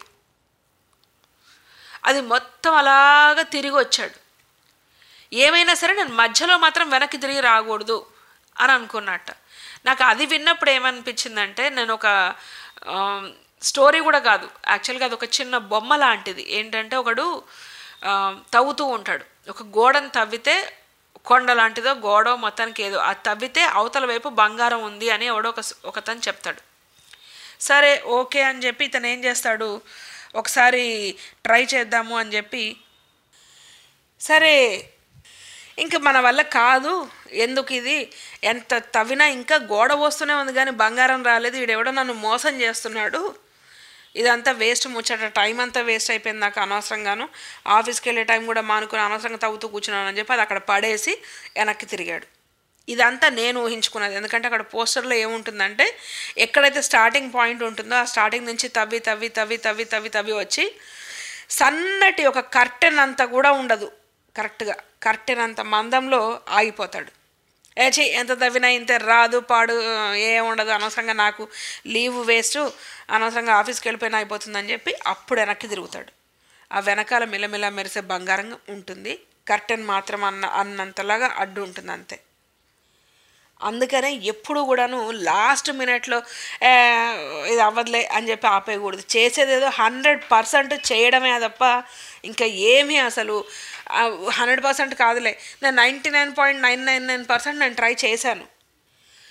అది మొత్తం అలాగ తిరిగి వచ్చాడు ఏమైనా సరే నేను మధ్యలో మాత్రం వెనక్కి తిరిగి రాకూడదు అని అనుకున్నట్ట నాకు అది విన్నప్పుడు ఏమనిపించిందంటే నేను ఒక ఆ, స్టోరీ కూడా కాదు యాక్చువల్గా అది ఒక చిన్న బొమ్మ లాంటిది ఏంటంటే ఒకడు ఆ, తవ్వుతూ ఉంటాడు ఒక గోడను తవ్వితే కొండ లాంటిదో గోడో మొత్తానికి ఏదో అది తవ్వితే అవతల వైపు బంగారం ఉంది అని ఎవడో ఒక ఒకతను చెప్తాడు సరే ఓకే అని చెప్పి ఇతను ఏం చేస్తాడు ఒకసారి ట్రై చేద్దాము అని చెప్పి సరే ఇంక మన వల్ల కాదు ఎందుకు ఇది ఎంత తవ్వినా ఇంకా గోడ వస్తూనే ఉంది కానీ బంగారం రాలేదు వీడెవడో నన్ను మోసం చేస్తున్నాడు ఇదంతా వేస్ట్ ముచ్చట టైం అంతా వేస్ట్ అయిపోయింది నాకు అనవసరంగాను ఆఫీస్కి వెళ్ళే టైం కూడా మానుకుని అనవసరంగా తవ్వుతూ కూర్చున్నాను అని చెప్పి అది అక్కడ పడేసి వెనక్కి తిరిగాడు ఇదంతా నేను ఊహించుకున్నది ఎందుకంటే అక్కడ పోస్టర్లో ఏముంటుందంటే ఎక్కడైతే స్టార్టింగ్ పాయింట్ ఉంటుందో ఆ స్టార్టింగ్ నుంచి తవ్వి తవ్వి తవ్వి తవ్వి తవ్వి తవ్వి వచ్చి సన్నటి ఒక కర్టెన్ అంతా కూడా ఉండదు కరెక్ట్గా కర్టెన్ అంత మందంలో ఆగిపోతాడు ఏచి ఎంత తవ్వినా ఇంత రాదు పాడు ఏం ఉండదు అనవసరంగా నాకు లీవ్ వేస్ట్ అనవసరంగా ఆఫీస్కి వెళ్ళిపోయినా అయిపోతుందని చెప్పి అప్పుడు వెనక్కి తిరుగుతాడు ఆ వెనకాల మిలమిల మెరిసే బంగారం ఉంటుంది కర్టెన్ మాత్రం అన్న అన్నంతలాగా అడ్డు ఉంటుంది అంతే అందుకనే ఎప్పుడు కూడాను లాస్ట్ మినిట్లో "ఏ, ఇది అవ్వదులే అని చెప్పి ఆపేయకూడదు చేసేది ఏదో హండ్రెడ్ పర్సెంట్ చేయడమే తప్ప ఇంకా ఏమీ అసలు హండ్రెడ్ పర్సెంట్ కాదులే నేను ninety nine point nine nine nine percent నేను ట్రై చేశాను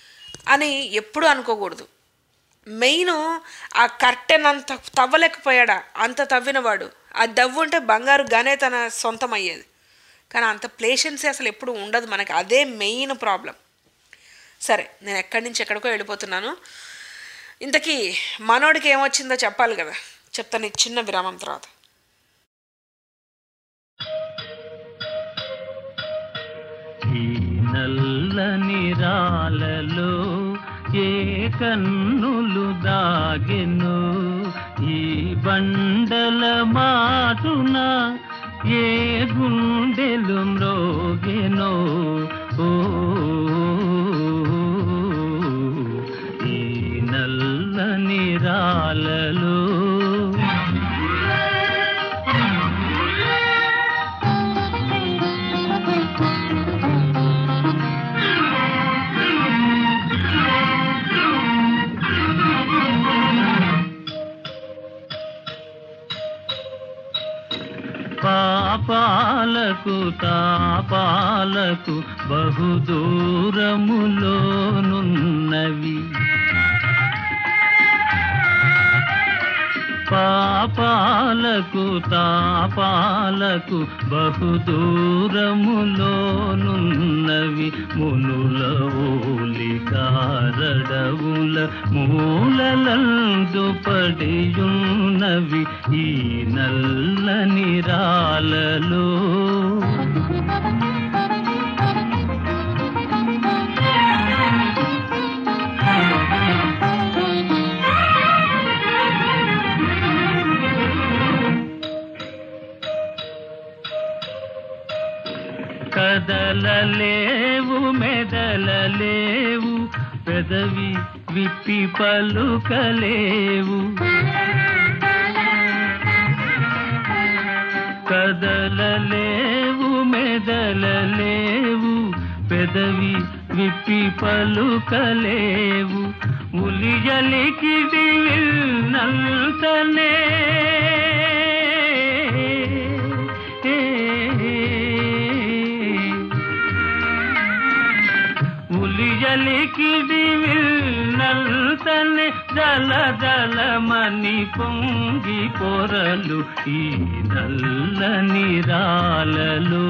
అని ఎప్పుడూ అనుకోకూడదు మెయిన్ ఆ కర్టెన్ అంత తవ్వలేకపోయాడా అంత తవ్వినవాడు ఆ దవ్వు ఉంటే బంగారు గనే తన సొంతం అయ్యేది కానీ అంత ప్లేషెన్సీ అసలు ఎప్పుడు ఉండదు మనకి అదే మెయిన్ ప్రాబ్లం సరే నేను ఎక్కడి నుంచి ఎక్కడికో వెళ్ళిపోతున్నాను ఇంతకీ మనోడికి ఏమొచ్చిందో చెప్పాలి కదా చెప్తాను ఈ చిన్న విరామం తర్వాత ఈ నల్లని రాలలో ఏ కన్నులు దాగెను ఈ బండల మాటున ఏ గుండెలు మ్రోగెనో ఓ ఈ నల్లని రాలలో పాపాలకు తాపాలకు బహుదూరములోనున్నవి పాపాలకు తాపాలకు బహుదూరములోనున్నవి మునుల ఓలి కారడవుల మూలలందు పడియున్నవి ఈ నల్లని రాలలో కదలలేవు మెదలలేవు పెదవి విప్పి పలుకలేవు కదలలేవు మెదలలేవు పెదవి విప్పి పలుకలేవు ఉలియలికిడి విల్నంతనే ఉలియలికిడి విల్నంతనే జల జలమని పొంగి పొరలు ఈ నల్లని రాలలో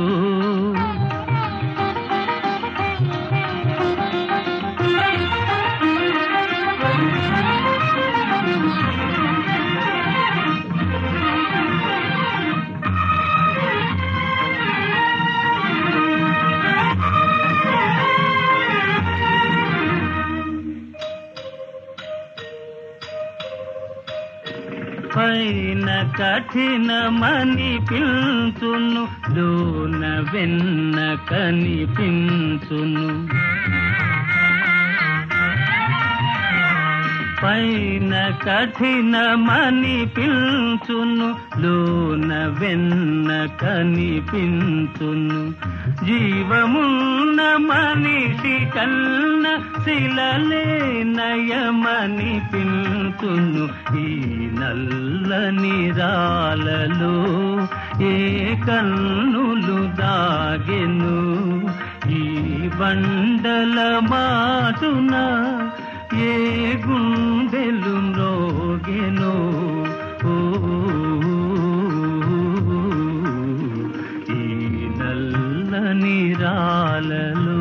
పైన కఠినమని పిల్చును లోన వెన్న కనిపించును పైన కఠినమని పిల్చును లోన వెన్న కనిపించును జీవమున్న మనిషి కన్న శిలలే నయమని పిల్చును ఈ నల్లని రాలలో ఏ కన్నులు దాగెను ఈ బండల మాటున ఏ గుండెలు మ్రోగెనో ఓ ఈ నల్లని రాలలో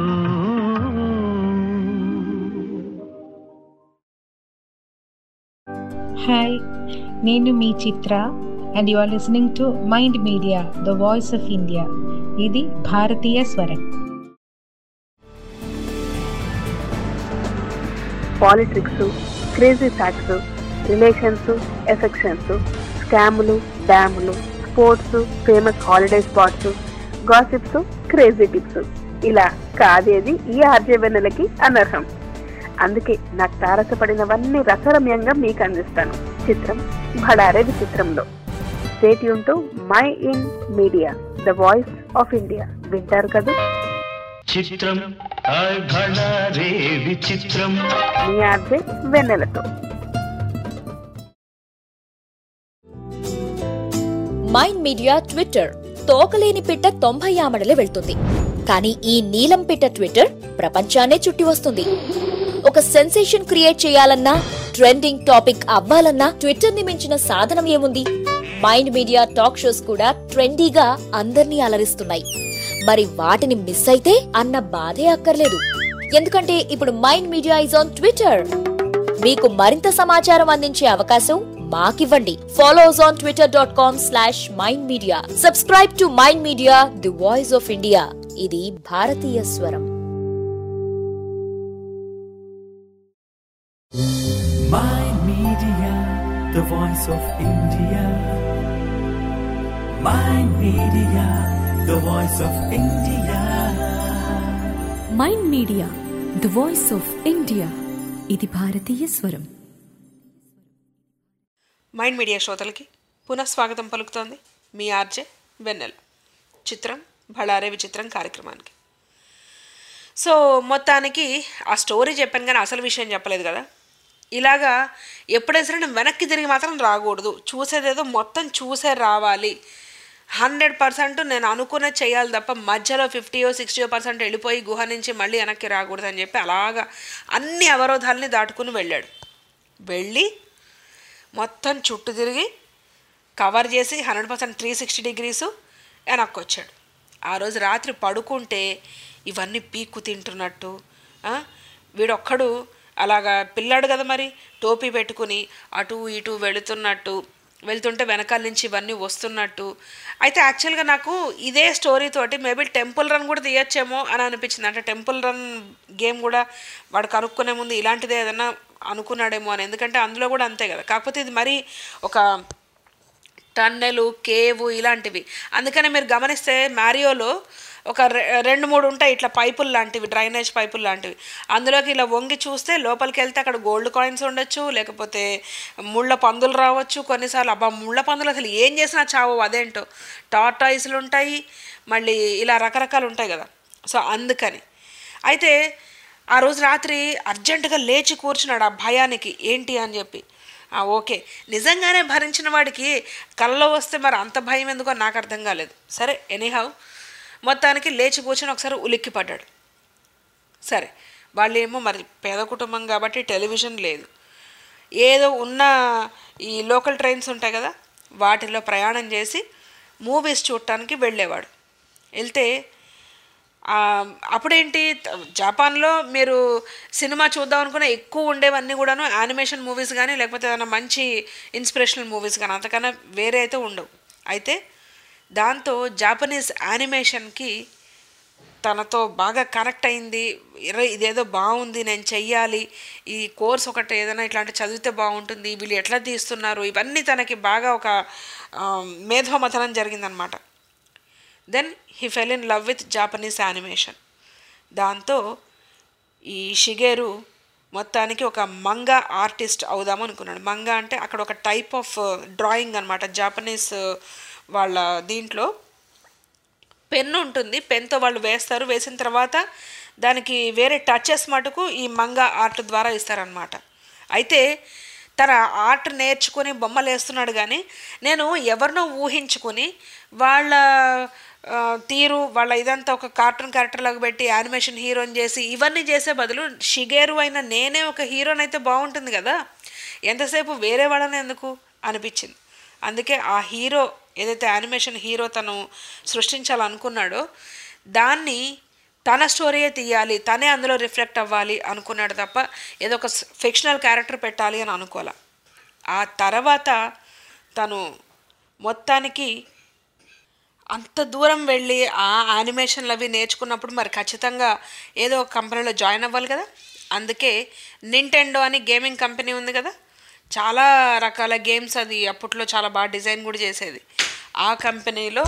హాయ్ నేను మీ Chitra and you are listening to Mind Media the voice of India ఇది భారతీయ స్వరం politics crazy facts relations affections స్కాములు డ్యాములు sports famous holiday spots gossips crazy tips ఇలా కాదేది ఈ ఆర్జవెన్నెలకి అనర్హం అందుకే నాకు తారసపడినవన్నీ రసరమ్యంగా మీకు అందిస్తాను చిత్రం భడారే విచిత్రంలో స్టేట్ యూన్ to Mind Media the voice of India వింటారు కదా చిత్రం హాయ్ భళా రే విచిత్రం మీ ఆర్జే వెన్నెలతో మైండ్ మీడియా ట్విట్టర్ తోకలేని పిట్ట తొంభై ఆమడలే వెళ్తుంది కానీ ఈ నీలం పిట్ట ట్విట్టర్ ప్రపంచాన్నే చుట్టి వస్తుంది ఒక సెన్సేషన్ క్రియేట్ చేయాలన్నా ట్రెండింగ్ టాపిక్ అవ్వాలన్నా ట్విట్టర్ ని మించిన సాధనం ఏముంది మైండ్ మీడియా టాక్ షోస్ కూడా ట్రెండీగా అందర్నీ అలరిస్తున్నాయి మరి వాటిని మిస్ అయితే అన్న బాధే అక్కర్లేదు ఎందుకంటే ఇప్పుడు Mind Media is on Twitter మీకు మరింత సమాచారం అందించే అవకాశం మాకివ్వండి follow us on Twitter dot com slash Mind Media subscribe to Mind Media the voice of India ఇది భారతీయ స్వరం Mind Media, the voice of India. Mind Media, the voice of India. Mind Media the voice of India ఇది భారతీయ స్వరం మైండ్ మీడియా శ్రోతలకి పునః స్వాగతం పలుకుతోంది మీ ఆర్జే వెన్నెల చిత్రం బళారే విచిత్రం కార్యక్రమానికి సో మొత్తానికి ఆ స్టోరీ చెప్పాను కానీ అసలు విషయం చెప్పలేదు కదా ఇలాగా ఎప్పుడైనా సరే నేను వెనక్కి తిరిగి మాత్రం రాకూడదు చూసేదేదో మొత్తం చూసే రావాలి హండ్రెడ్ పర్సెంట్ నేను అనుకునే చేయాలి తప్ప మధ్యలో ఫిఫ్టీయో సిక్స్టీయో పర్సెంట్ వెళ్ళిపోయి గుహ నుంచి మళ్ళీ వెనక్కి రాకూడదు అని చెప్పి అలాగా అన్ని అవరోధాలని దాటుకుని వెళ్ళాడు వెళ్ళి మొత్తం చుట్టూ తిరిగి కవర్ చేసి hundred percent three sixty degrees వెనక్కి వచ్చాడు ఆ రోజు రాత్రి పడుకుంటే ఇవన్నీ పీక్కు తింటున్నట్టు ఆ, వీడొక్కడు అలాగా పిల్లాడు కదా మరి టోపీ పెట్టుకుని అటు ఇటు వెళుతున్నట్టు వెళ్తుంటే వెనకాల నుంచి ఇవన్నీ వస్తున్నట్టు అయితే యాక్చువల్గా నాకు ఇదే స్టోరీ తోటి మేబీ టెంపుల్ రన్ కూడా తీయచ్చేమో అని అనిపించింది అంటే టెంపుల్ రన్ గేమ్ కూడా వాడు కనుక్కునే ముందు ఇలాంటిదే ఏదన్నా అనుకున్నాడేమో అని ఎందుకంటే అందులో కూడా అంతే కదా కాకపోతే ఇది మరి ఒక టన్నెలు కేవు ఇలాంటివి అందుకనే మీరు గమనిస్తే మ్యారియోలో ఒక రె- రెండు మూడు ఉంటాయి ఇట్లా పైపులు లాంటివి డ్రైనేజ్ పైపులు లాంటివి అందులోకి ఇలా వంగి చూస్తే లోపలికి వెళ్తే అక్కడ గోల్డ్ కాయిన్స్ ఉండొచ్చు లేకపోతే ముళ్ళ పందులు రావచ్చు కొన్నిసార్లు అబ్బా ముళ్ళ పందులు అసలు ఏం చేసినా చావు అదేంటో టార్టాయిస్లు ఉంటాయి మళ్ళీ ఇలా రకరకాలు ఉంటాయి కదా సో అందుకని అయితే ఆ రోజు రాత్రి అర్జెంటుగా లేచి కూర్చున్నాడు ఆ భయానికి ఏంటి అని చెప్పి ఆ, ఓకే నిజంగానే భరించిన వాడికి కళ్ళలో వస్తే మరి అంత భయం ఎందుకో నాకు అర్థం కాలేదు సరే ఎనీహౌ మొత్తానికి లేచి కూర్చొని ఒకసారి ఉలిక్కి పడ్డాడు సరే వాళ్ళు ఏమో మరి పేద కుటుంబం కాబట్టి టెలివిజన్ లేదు ఏదో ఉన్న ఈ లోకల్ ట్రైన్స్ ఉంటాయి కదా వాటిలో ప్రయాణం చేసి మూవీస్ చూడటానికి వెళ్ళేవాడు వెళ్తే ఆ, అప్పుడేంటి త- జపాన్లో మీరు సినిమా చూద్దాం అనుకున్న ఎక్కువ ఉండేవన్నీ కూడాను యానిమేషన్ మూవీస్ కానీ లేకపోతే ఏదైనా మంచి ఇన్స్పిరేషనల్ మూవీస్ కానీ అంతకన్నా వేరే అయితే ఉండవు అయితే దాంతో జాపనీస్ యానిమేషన్కి తనతో బాగా కనెక్ట్ అయింది ఇరే ఇదేదో బాగుంది నేను చెయ్యాలి ఈ కోర్స్ ఒకటి ఏదైనా ఇట్లాంటి చదివితే బాగుంటుంది వీళ్ళు ఎట్లా తీస్తున్నారు ఇవన్నీ తనకి బాగా ఒక ఆ, మేధోమథనం జరిగిందనమాట then he fell in love with Japanese animation దాంతో ఈ షిగేరు మొత్తానికి ఒక మంగా ఆర్టిస్ట్ అవుదాం అనుకున్నాడు మంగా అంటే అక్కడ ఒక టైప్ ఆఫ్ డ్రాయింగ్ అనమాట జాపనీస్ వాళ్ళ దీంట్లో పెన్ను ఉంటుంది పెన్తో వాళ్ళు వేస్తారు వేసిన తర్వాత దానికి వేరే టచెస్ మటుకు ఈ మంగా ఆర్ట్ ద్వారా ఇస్తారనమాట అయితే తన ఆర్ట్ నేర్చుకుని బొమ్మలు వేస్తున్నాడు కానీ నేను ఎవరినో ఊహించుకుని వాళ్ళ ఆ, తీరు వాళ్ళ ఇదంతా ఒక కార్టూన్ క్యారెక్టర్లాగా పెట్టి యానిమేషన్ హీరోని చేసి ఇవన్నీ చేసే బదులు షిగేరు అయిన నేనే ఒక హీరోని అయితే బాగుంటుంది కదా ఎంతసేపు వేరే వాళ్ళని ఎందుకు అనిపించింది అందుకే ఆ హీరో ఏదైతే యానిమేషన్ హీరో తను సృష్టించాలనుకున్నాడో దాన్ని తన స్టోరీయే తీయాలి తనే అందులో రిఫ్లెక్ట్ అవ్వాలి అనుకున్నాడు తప్ప ఏదో ఒక ఫిక్షనల్ క్యారెక్టర్ పెట్టాలి అని అనుకోలే ఆ తర్వాత తను మొత్తానికి అంత దూరం వెళ్ళి ఆ యానిమేషన్లు అవి నేర్చుకున్నప్పుడు మరి ఖచ్చితంగా ఏదో ఒక కంపెనీలో జాయిన్ అవ్వాలి కదా అందుకే నింటెండో అని గేమింగ్ కంపెనీ ఉంది కదా చాలా రకాల గేమ్స్ అది అప్పట్లో చాలా బాగా డిజైన్ కూడా చేసేది ఆ కంపెనీలో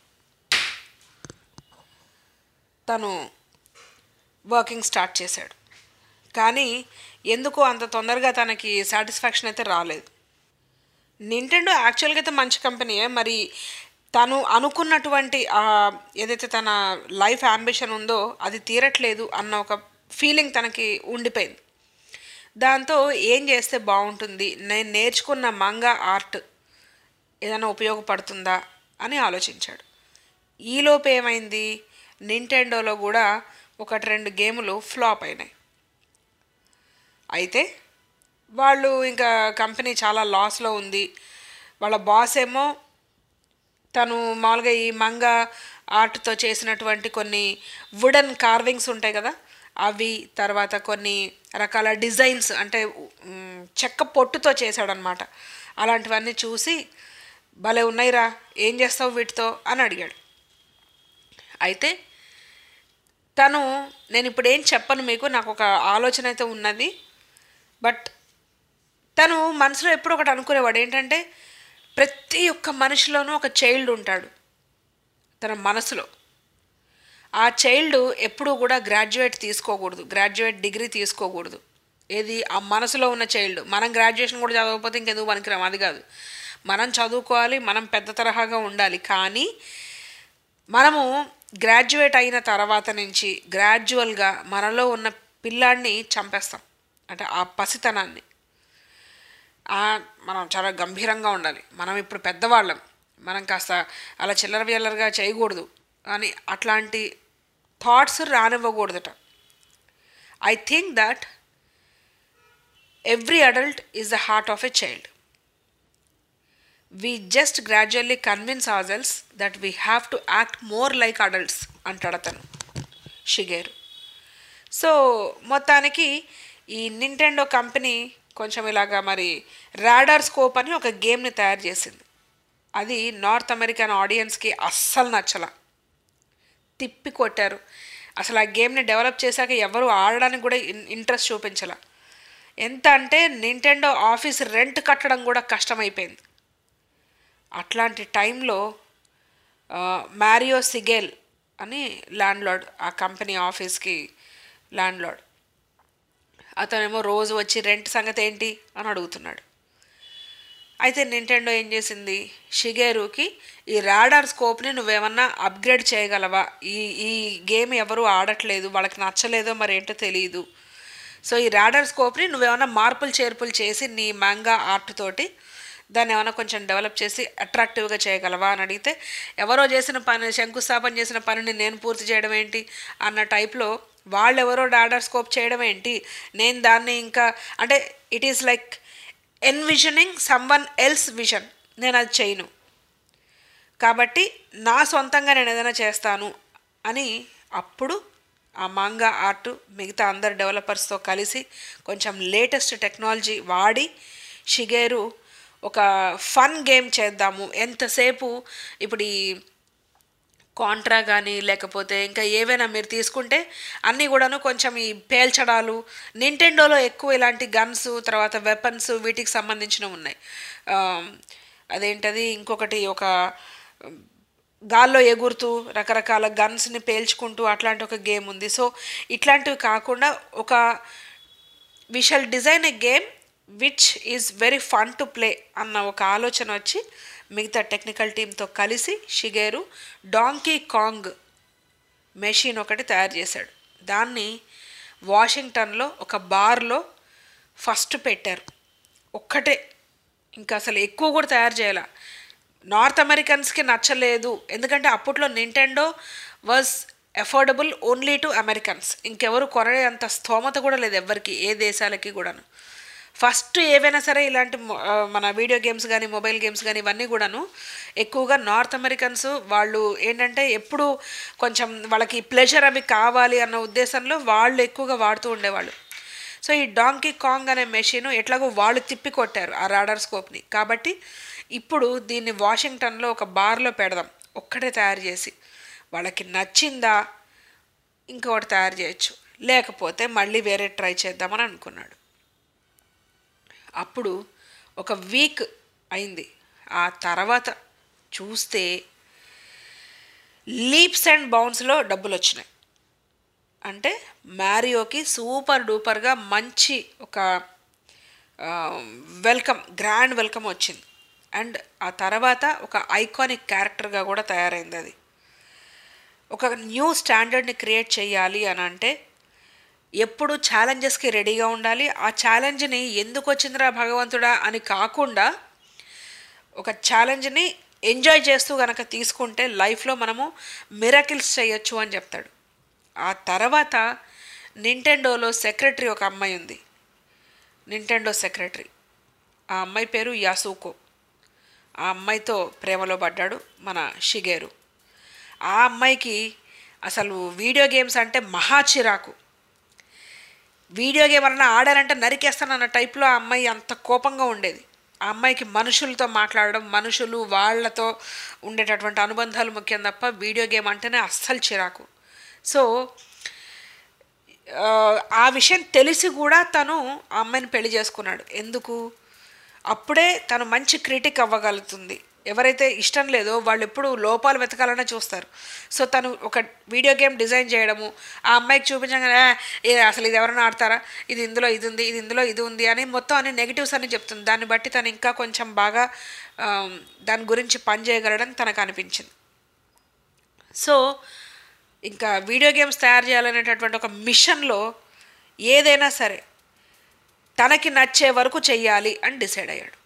తను వర్కింగ్ స్టార్ట్ చేశాడు కానీ ఎందుకో అంత తొందరగా తనకి సాటిస్ఫాక్షన్ అయితే రాలేదు నింటెండో యాక్చువల్గా అయితే మంచి కంపెనీయే మరి తను అనుకున్నటువంటి ఆ ఏదైతే తన లైఫ్ అంబిషన్ ఉందో అది తీరట్లేదు అన్న ఒక ఫీలింగ్ తనకి ఉండిపోయింది దాంతో ఏం చేస్తే బాగుంటుంది నేను నేర్చుకున్న మంగా ఆర్ట్ ఏదైనా ఉపయోగపడుతుందా అని ఆలోచించాడు ఈలోపు ఏమైంది నింటెండోలో కూడా ఒకటి రెండు గేములు ఫ్లాప్ అయినాయి అయితే వాళ్ళు ఇంకా కంపెనీ చాలా లాస్లో ఉంది వాళ్ళ బాస్ ఏమో తను మామూలుగా ఈ మంగ ఆర్ట్తో చేసినటువంటి కొన్ని వుడెన్ కార్వింగ్స్ ఉంటాయి కదా అవి తర్వాత కొన్ని రకాల డిజైన్స్ అంటే మ్, చెక్క పొట్టుతో చేశాడనమాట అలాంటివన్నీ చూసి భలే ఉన్నాయిరా ఏం చేస్తావు వీటితో అని అడిగాడు అయితే తను నేను ఇప్పుడు ఏం చెప్పను మీకు నాకు ఒక ఆలోచన అయితే ఉన్నది బట్ తను మనసులో ఎప్పుడు ఒకటి అనుకునేవాడు ఏంటంటే ప్రతి ఒక్క మనిషిలోనూ ఒక చైల్డ్ ఉంటాడు తన మనసులో ఆ చైల్డ్ ఎప్పుడూ కూడా గ్రాడ్యుయేట్ తీసుకోకూడదు గ్రాడ్యుయేట్ డిగ్రీ తీసుకోకూడదు ఏది ఆ మనసులో ఉన్న చైల్డ్ మనం గ్రాడ్యుయేషన్ కూడా చదవకపోతే ఇంకెందుకు పనికిరాం అది కాదు మనం చదువుకోవాలి మనం పెద్ద తరహాగా ఉండాలి కానీ మనము గ్రాడ్యుయేట్ అయిన తర్వాత నుంచి గ్రాడ్యువల్గా మనలో ఉన్న పిల్లాడిని చంపేస్తాం అంటే ఆ పసితనాన్ని ఆ మనం చాలా గంభీరంగా ఉండాలి మనం ఇప్పుడు పెద్దవాళ్ళం మనం కాస్త అలా చిల్లర బిల్లరగా చేయకూడదు అని అట్లాంటి థాట్స్ రానివ్వకూడదట I think that every adult is the heart of a child we just gradually convince our that we have to act more like adults అంటాడు అతను షిగేరు సో మొత్తానికి ఈ నింటెండో కంపెనీ కొంచెం ఇలాగా మరి రాడార్ స్కోప్ అని ఒక గేమ్ని తయారు చేసింది అది నార్త్ అమెరికన్ ఆడియన్స్కి అస్సలు నచ్చల తిప్పి కొట్టారు అసలు ఆ గేమ్ని డెవలప్ చేశాక ఎవరు ఆడడానికి కూడా ఇన్- ఇంట్రెస్ట్ చూపించాల ఎంత అంటే నింటెండో ఆఫీస్ రెంట్ కట్టడం కూడా కష్టమైపోయింది అట్లాంటి టైంలో ఆ, మారియో సిగెల్ అని ల్యాండ్లార్డ్ ఆ కంపెనీ ఆఫీస్కి ల్యాండ్లార్డ్ అతనేమో రోజు వచ్చి రెంట్ సంగతి ఏంటి అని అడుగుతున్నాడు అయితే నింటెండో ఏం చేసింది షిగేరుకి ఈ రాడార్ స్కోప్ని నువ్వేమన్నా అప్గ్రేడ్ చేయగలవా ఈ ఈ గేమ్ ఎవరు ఆడట్లేదు వాళ్ళకి నచ్చలేదో మరి ఏంటో తెలియదు సో ఈ రాడార్ స్కోప్ని నువ్వేమన్నా మార్పులు చేర్పులు చేసి నీ మ్యాంగా ఆర్ట్ తోటి దాన్ని ఏమైనా కొంచెం డెవలప్ చేసి అట్రాక్టివ్గా చేయగలవా అని అడిగితే ఎవరో చేసిన పని శంకుస్థాపన చేసిన పనిని నేను పూర్తి చేయడం ఏంటి అన్న టైప్లో వాళ్ళెవరో రాడార్ స్కోప్ చేయడం ఏంటి నేను దాన్ని ఇంకా అంటే it is like envisioning someone else vision నేను అది చేయను కాబట్టి నా సొంతంగా నేను ఏదైనా చేస్తాను అని అప్పుడు ఆ మాంగా ఆర్ట్ మిగతా అందరు డెవలపర్స్తో కలిసి కొంచెం లేటెస్ట్ టెక్నాలజీ వాడి షిగేరు ఒక ఫన్ గేమ్ చేద్దాము ఎంతసేపు ఇప్పుడు ఈ కాంట్రా కానీ లేకపోతే ఇంకా ఏవైనా మీరు తీసుకుంటే అన్నీ కూడాను కొంచెం ఈ పేల్చడాలు నింటెండోలో ఎక్కువ ఇలాంటి గన్స్ తర్వాత వెపన్స్ వీటికి సంబంధించినవి ఉన్నాయి ఆ, అదేంటది ఇంకొకటి ఒక గాల్లో ఎగురుతూ రకరకాల గన్స్ని పేల్చుకుంటూ అట్లాంటి ఒక గేమ్ ఉంది సో ఇట్లాంటివి కాకుండా ఒక we shall design a game which is very fun to play అన్న ఒక ఆలోచన వచ్చి మిగతా టెక్నికల్ టీంతో కలిసి షిగేరు డాంకీ కాంగ్ మెషిన్ ఒకటి తయారు చేశాడు దాన్ని వాషింగ్టన్లో ఒక బార్లో ఫస్ట్ పెట్టారు ఒక్కటే ఇంకా అసలు ఎక్కువ కూడా తయారు చేయాల నార్త్ అమెరికన్స్కి నచ్చలేదు ఎందుకంటే అప్పట్లో Nintendo was affordable only to Americans ఇంకెవరు కొనే అంత స్తోమత కూడా లేదు ఎవరికి ఏ దేశాలకి కూడాను ఫస్ట్ ఏవైనా సరే ఇలాంటి మొ- ఆ, మన వీడియో గేమ్స్ కానీ మొబైల్ గేమ్స్ కానీ ఇవన్నీ కూడాను ఎక్కువగా నార్త్ అమెరికన్స్ వాళ్ళు ఏంటంటే ఎప్పుడు కొంచెం వాళ్ళకి ప్లెజర్ అవి కావాలి అన్న ఉద్దేశంలో వాళ్ళు ఎక్కువగా వాడుతూ ఉండేవాళ్ళు సో ఈ డాంకీ కాంగ్ అనే మెషిన్ ఎట్లాగో వాళ్ళు తిప్పి కొట్టారు ఆ రాడర్ స్కోప్ని కాబట్టి ఇప్పుడు దీన్ని వాషింగ్టన్లో ఒక బార్లో పెడదాం ఒక్కటే తయారు చేసి వాళ్ళకి నచ్చిందా ఇంకొకటి తయారు చేయొచ్చు లేకపోతే మళ్ళీ వేరే ట్రై చేద్దామని అనుకున్నాడు అప్పుడు ఒక వీక్ అయింది ఆ తర్వాత చూస్తే లీప్స్ అండ్ బౌన్స్లో డబ్బులు వచ్చినాయి అంటే మ్యారియోకి సూపర్ డూపర్గా మంచి ఒక వెల్కమ్ గ్రాండ్ వెల్కమ్ వచ్చింది అండ్ ఆ తర్వాత ఒక ఐకానిక్ క్యారెక్టర్గా కూడా తయారైంది అది ఒక న్యూ స్టాండర్డ్ని క్రియేట్ చేయాలి అని అంటే ఎప్పుడు ఛాలెంజెస్కి రెడీగా ఉండాలి ఆ ఛాలెంజ్ని ఎందుకు వచ్చిందిరా భగవంతుడా అని కాకుండా ఒక ఛాలెంజ్ని ఎంజాయ్ చేస్తూ కనుక తీసుకుంటే లైఫ్లో మనము మిరకిల్స్ చేయొచ్చు అని చెప్తాడు ఆ తర్వాత నింటెండోలో సెక్రటరీ ఒక అమ్మాయి ఉంది నింటెండో సెక్రటరీ ఆ అమ్మాయి పేరు యాసూకో ఆ అమ్మాయితో ప్రేమలో పడ్డాడు మన షిగేరు ఆ అమ్మాయికి అసలు వీడియో గేమ్స్ అంటే మహా చిరాకు వీడియో గేమ్ అన్నా ఆడారంటే నరికేస్తానన్న టైప్లో ఆ అమ్మాయి అంత కోపంగా ఉండేది ఆ అమ్మాయికి మనుషులతో మాట్లాడడం మనుషులు వాళ్ళతో ఉండేటటువంటి అనుబంధాలు ముఖ్యం తప్ప వీడియో గేమ్ అంటేనే అస్సలు చిరాకు సో ఆ, ఆ విషయం తెలిసి కూడా తను ఆ అమ్మాయిని పెళ్లి చేసుకున్నాడు ఎందుకు అప్పుడే తను మంచి క్రిటిక్ అవ్వగలుగుతుంది ఎవరైతే ఇష్టం లేదో వాళ్ళు ఎప్పుడు లోపాలు వెతకాలనే చూస్తారు సో తను ఒక వీడియో గేమ్ డిజైన్ చేయడము ఆ అమ్మాయికి చూపించగానే "ఆ, ఏ అసలు ఇది ఎవరైనా ఆడతారా ఇది ఇందులో ఇది ఉంది ఇది ఇందులో ఇది ఉంది అని మొత్తం అన్ని నెగిటివ్స్ అని చెప్తుంది దాన్ని బట్టి తను ఇంకా కొంచెం బాగా ఆ, దాని గురించి పని చేయగలడని తనకు అనిపించింది సో ఇంకా వీడియో గేమ్స్ తయారు చేయాలనేటటువంటి ఒక మిషన్లో ఏదైనా సరే తనకి నచ్చే వరకు చెయ్యాలి అని డిసైడ్ అయ్యాడు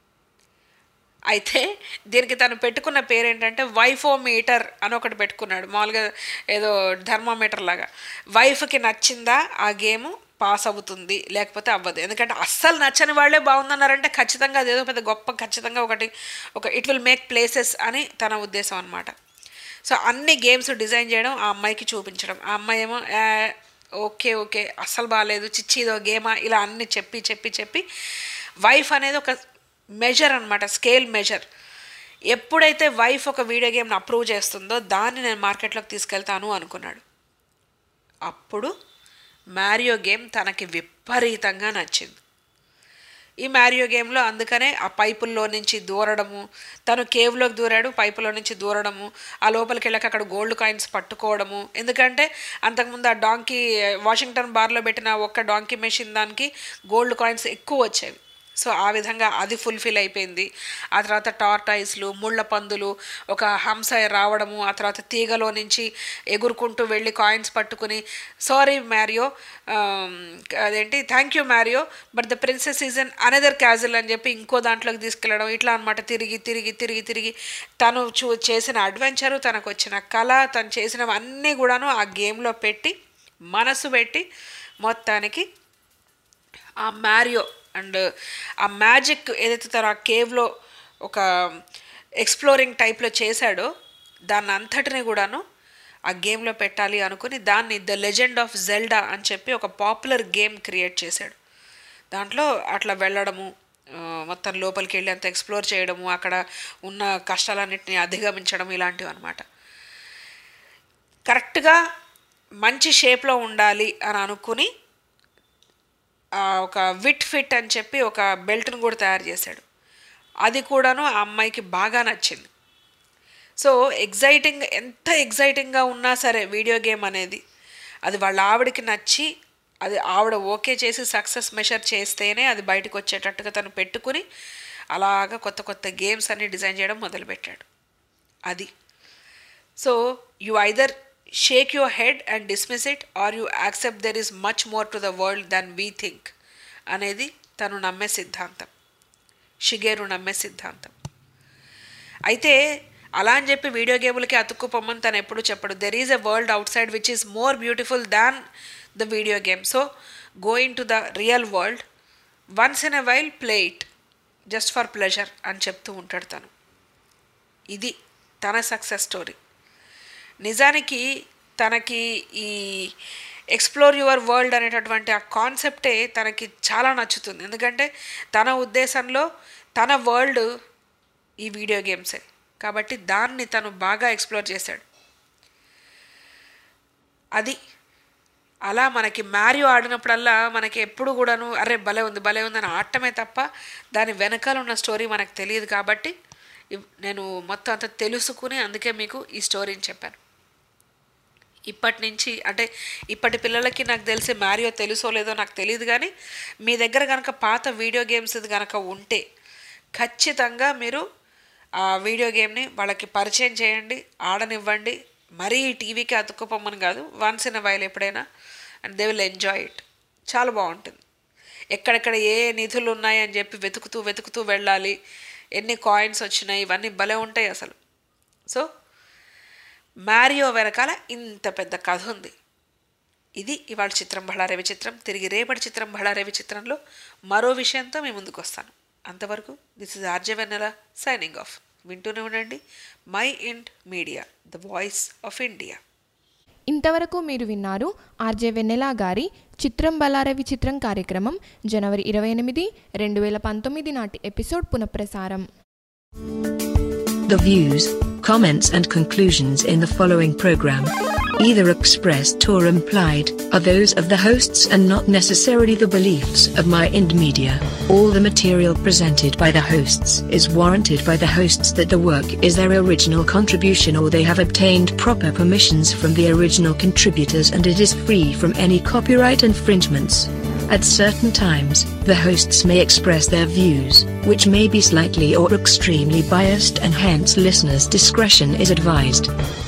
అయితే దీనికి తను పెట్టుకున్న పేరు ఏంటంటే వైఫోమీటర్ అని ఒకటి పెట్టుకున్నాడు మామూలుగా ఏదో థర్మోమీటర్ లాగా వైఫ్కి నచ్చిందా ఆ గేమ్ పాస్ అవుతుంది లేకపోతే అవ్వదు ఎందుకంటే అస్సలు నచ్చని వాళ్ళే బాగుందన్నారంటే ఖచ్చితంగా అదేదో పెద్ద గొప్ప ఖచ్చితంగా ఒకటి ఒక ఇట్ విల్ మేక్ ప్లేసెస్ అని తన ఉద్దేశం అనమాట సో అన్ని గేమ్స్ డిజైన్ చేయడం ఆ అమ్మాయికి చూపించడం ఆ అమ్మాయి ఏమో "ఆ, ఓకే ఓకే అస్సలు బాగాలేదు చిచ్చి ఇదో గేమా ఇలా అన్ని చెప్పి చెప్పి చెప్పి వైఫ్ అనేది ఒక మెజర్ అనమాట స్కేల్ మెజర్ ఎప్పుడైతే వైఫ్ ఒక వీడియో గేమ్ని అప్రూవ్ చేస్తుందో దాన్ని నేను మార్కెట్లోకి తీసుకెళ్తాను అనుకున్నాడు అప్పుడు మ్యారియో గేమ్ తనకి విపరీతంగా నచ్చింది ఈ మ్యారియో గేమ్లో అందుకనే ఆ పైపుల్లో నుంచి దూరడము తను కేవ్లోకి దూరాడు పైపులో నుంచి దూరడము ఆ లోపలికి వెళ్ళాక అక్కడ గోల్డ్ కాయిన్స్ పట్టుకోవడము ఎందుకంటే అంతకుముందు ఆ డాంకీ వాషింగ్టన్ బార్లో పెట్టిన ఒక్క డాంకీ మెషిన్ దానికి గోల్డ్ కాయిన్స్ ఎక్కువ వచ్చేవి సో ఆ విధంగా అది ఫుల్ఫిల్ అయిపోయింది ఆ తర్వాత టార్టైస్లు ముళ్ళ పందులు ఒక హంస రావడము ఆ తర్వాత తీగలో నుంచి ఎగురుకుంటూ వెళ్ళి కాయిన్స్ పట్టుకుని సారీ మ్యారియో అదేంటి thank you Mario but the princess is in another castle అని చెప్పి ఇంకో దాంట్లోకి తీసుకెళ్ళడం ఇట్లా అనమాట తిరిగి తిరిగి తిరిగి తిరిగి తను చూ చేసిన అడ్వెంచరు తనకు వచ్చిన కళ తను చేసినవన్నీ కూడాను ఆ గేమ్లో పెట్టి మనసు పెట్టి మొత్తానికి ఆ మ్యారియో అండ్ ఆ మ్యాజిక్ ఏదైతే తను ఆ కేవ్లో ఒక ఎక్స్ప్లోరింగ్ టైప్లో చేశాడో దాన్ని అంతటిని కూడాను ఆ గేమ్లో పెట్టాలి అనుకుని దాన్ని ద లెజెండ్ ఆఫ్ జెల్డా అని చెప్పి ఒక పాపులర్ గేమ్ క్రియేట్ చేశాడు దాంట్లో అట్లా వెళ్ళడము ఆ, మొత్తం లోపలికి వెళ్ళి అంత ఎక్స్ప్లోర్ చేయడము అక్కడ ఉన్న కష్టాలన్నింటినీ అధిగమించడం ఇలాంటివి అనమాట కరెక్ట్గా మంచి షేప్లో ఉండాలి అని అనుకుని ఆ, ఒక విట్ ఫిట్ అని చెప్పి ఒక బెల్ట్ను కూడా తయారు చేశాడు అది కూడాను ఆ అమ్మాయికి బాగా నచ్చింది సో ఎగ్జైటింగ్ ఎంత ఎగ్జైటింగ్గా ఉన్నా సరే వీడియో గేమ్ అనేది అది వాళ్ళ ఆవిడకి నచ్చి అది ఆవిడ ఓకే చేసి సక్సెస్ మెషర్ చేస్తేనే అది బయటకు వచ్చేటట్టుగా తను పెట్టుకుని అలాగా కొత్త కొత్త గేమ్స్ అన్ని డిజైన్ చేయడం మొదలుపెట్టాడు అది so you either shake your head and dismiss it or you accept there is much more to the world than we think అనేది తను నమ్మే సిద్ధాంతం షిగేరు నమ్మే సిద్ధాంతం అయితే అలా అని చెప్పి వీడియో గేములకి అతుక్కుపోమని తను ఎప్పుడు చెప్పడు there is a world outside which is more beautiful than the video game so going to the real world once in a while play it just for pleasure అని చెప్తూ ఉంటాడు తను ఇది తన సక్సెస్ స్టోరీ నిజానికి తనకి ఈ ఎక్స్ప్లోర్ యువర్ వరల్డ్ అనేటటువంటి ఆ కాన్సెప్టే తనకి చాలా నచ్చుతుంది ఎందుకంటే తన ఉద్దేశంలో తన వరల్డ్ ఈ వీడియో గేమ్సే కాబట్టి దాన్ని తను బాగా ఎక్స్ప్లోర్ చేశాడు అది అలా మనకి మ్యారియో ఆడినప్పుడల్లా మనకి ఎప్పుడు కూడాను అరే భలే ఉంది భలే ఉంది అని ఆడటమే తప్ప దాని వెనకాల ఉన్న స్టోరీ మనకు తెలియదు కాబట్టి ఇవ్- నేను మొత్తం అంతా తెలుసుకుని అందుకే మీకు ఈ స్టోరీని చెప్పాను ఇప్పటి నుంచి అంటే ఇప్పటి పిల్లలకి నాకు తెలిసి మ్యారియో తెలుసో లేదో నాకు తెలియదు కానీ మీ దగ్గర కనుక పాత వీడియో గేమ్స్ కనుక ఉంటే ఖచ్చితంగా మీరు ఆ వీడియో గేమ్ని వాళ్ళకి పరిచయం చేయండి ఆడనివ్వండి మరీ టీవీకి అతుక్కుపోమని కాదు వన్స్ ఇన్ వైల్ ఎప్పుడైనా and they will enjoy it చాలా బాగుంటుంది ఎక్కడెక్కడ ఏ నిధులు ఉన్నాయని చెప్పి వెతుకుతూ వెతుకుతూ వెళ్ళాలి ఎన్ని కాయిన్స్ వచ్చినాయి ఇవన్నీ భలే ఉంటాయి అసలు సో మ్యారియో వెనకాల ఇంత పెద్ద కథ ఉంది ఇది ఇవాళ చిత్రం బళారే విచిత్రం తిరిగి రేపటి చిత్రం బళారే విచిత్రంలో మరో విషయంతో మీ ముందుకు వస్తాను అంతవరకు this is RJ Vennela signing off వింటూనే ఉండండి Mind Media the voice of India ఇంతవరకు మీరు విన్నారు ఆర్జే వెన్నెలా గారి చిత్రం బలార విచిత్రం కార్యక్రమం జనవరి ఇరవై ఎనిమిది రెండు వేల పంతొమ్మిది నాటి ఎపిసోడ్ పునఃప్రసారం The views, comments, and conclusions in the following program, either expressed or implied, are those of the hosts and not necessarily the beliefs of My Ind Media. All the material presented by the hosts is warranted by the hosts that the work is their original contribution or they have obtained proper permissions from the original contributors and it is free from any copyright infringements. At certain times, the hosts may express their views, which may be slightly or extremely biased, and hence listeners' discretion is advised.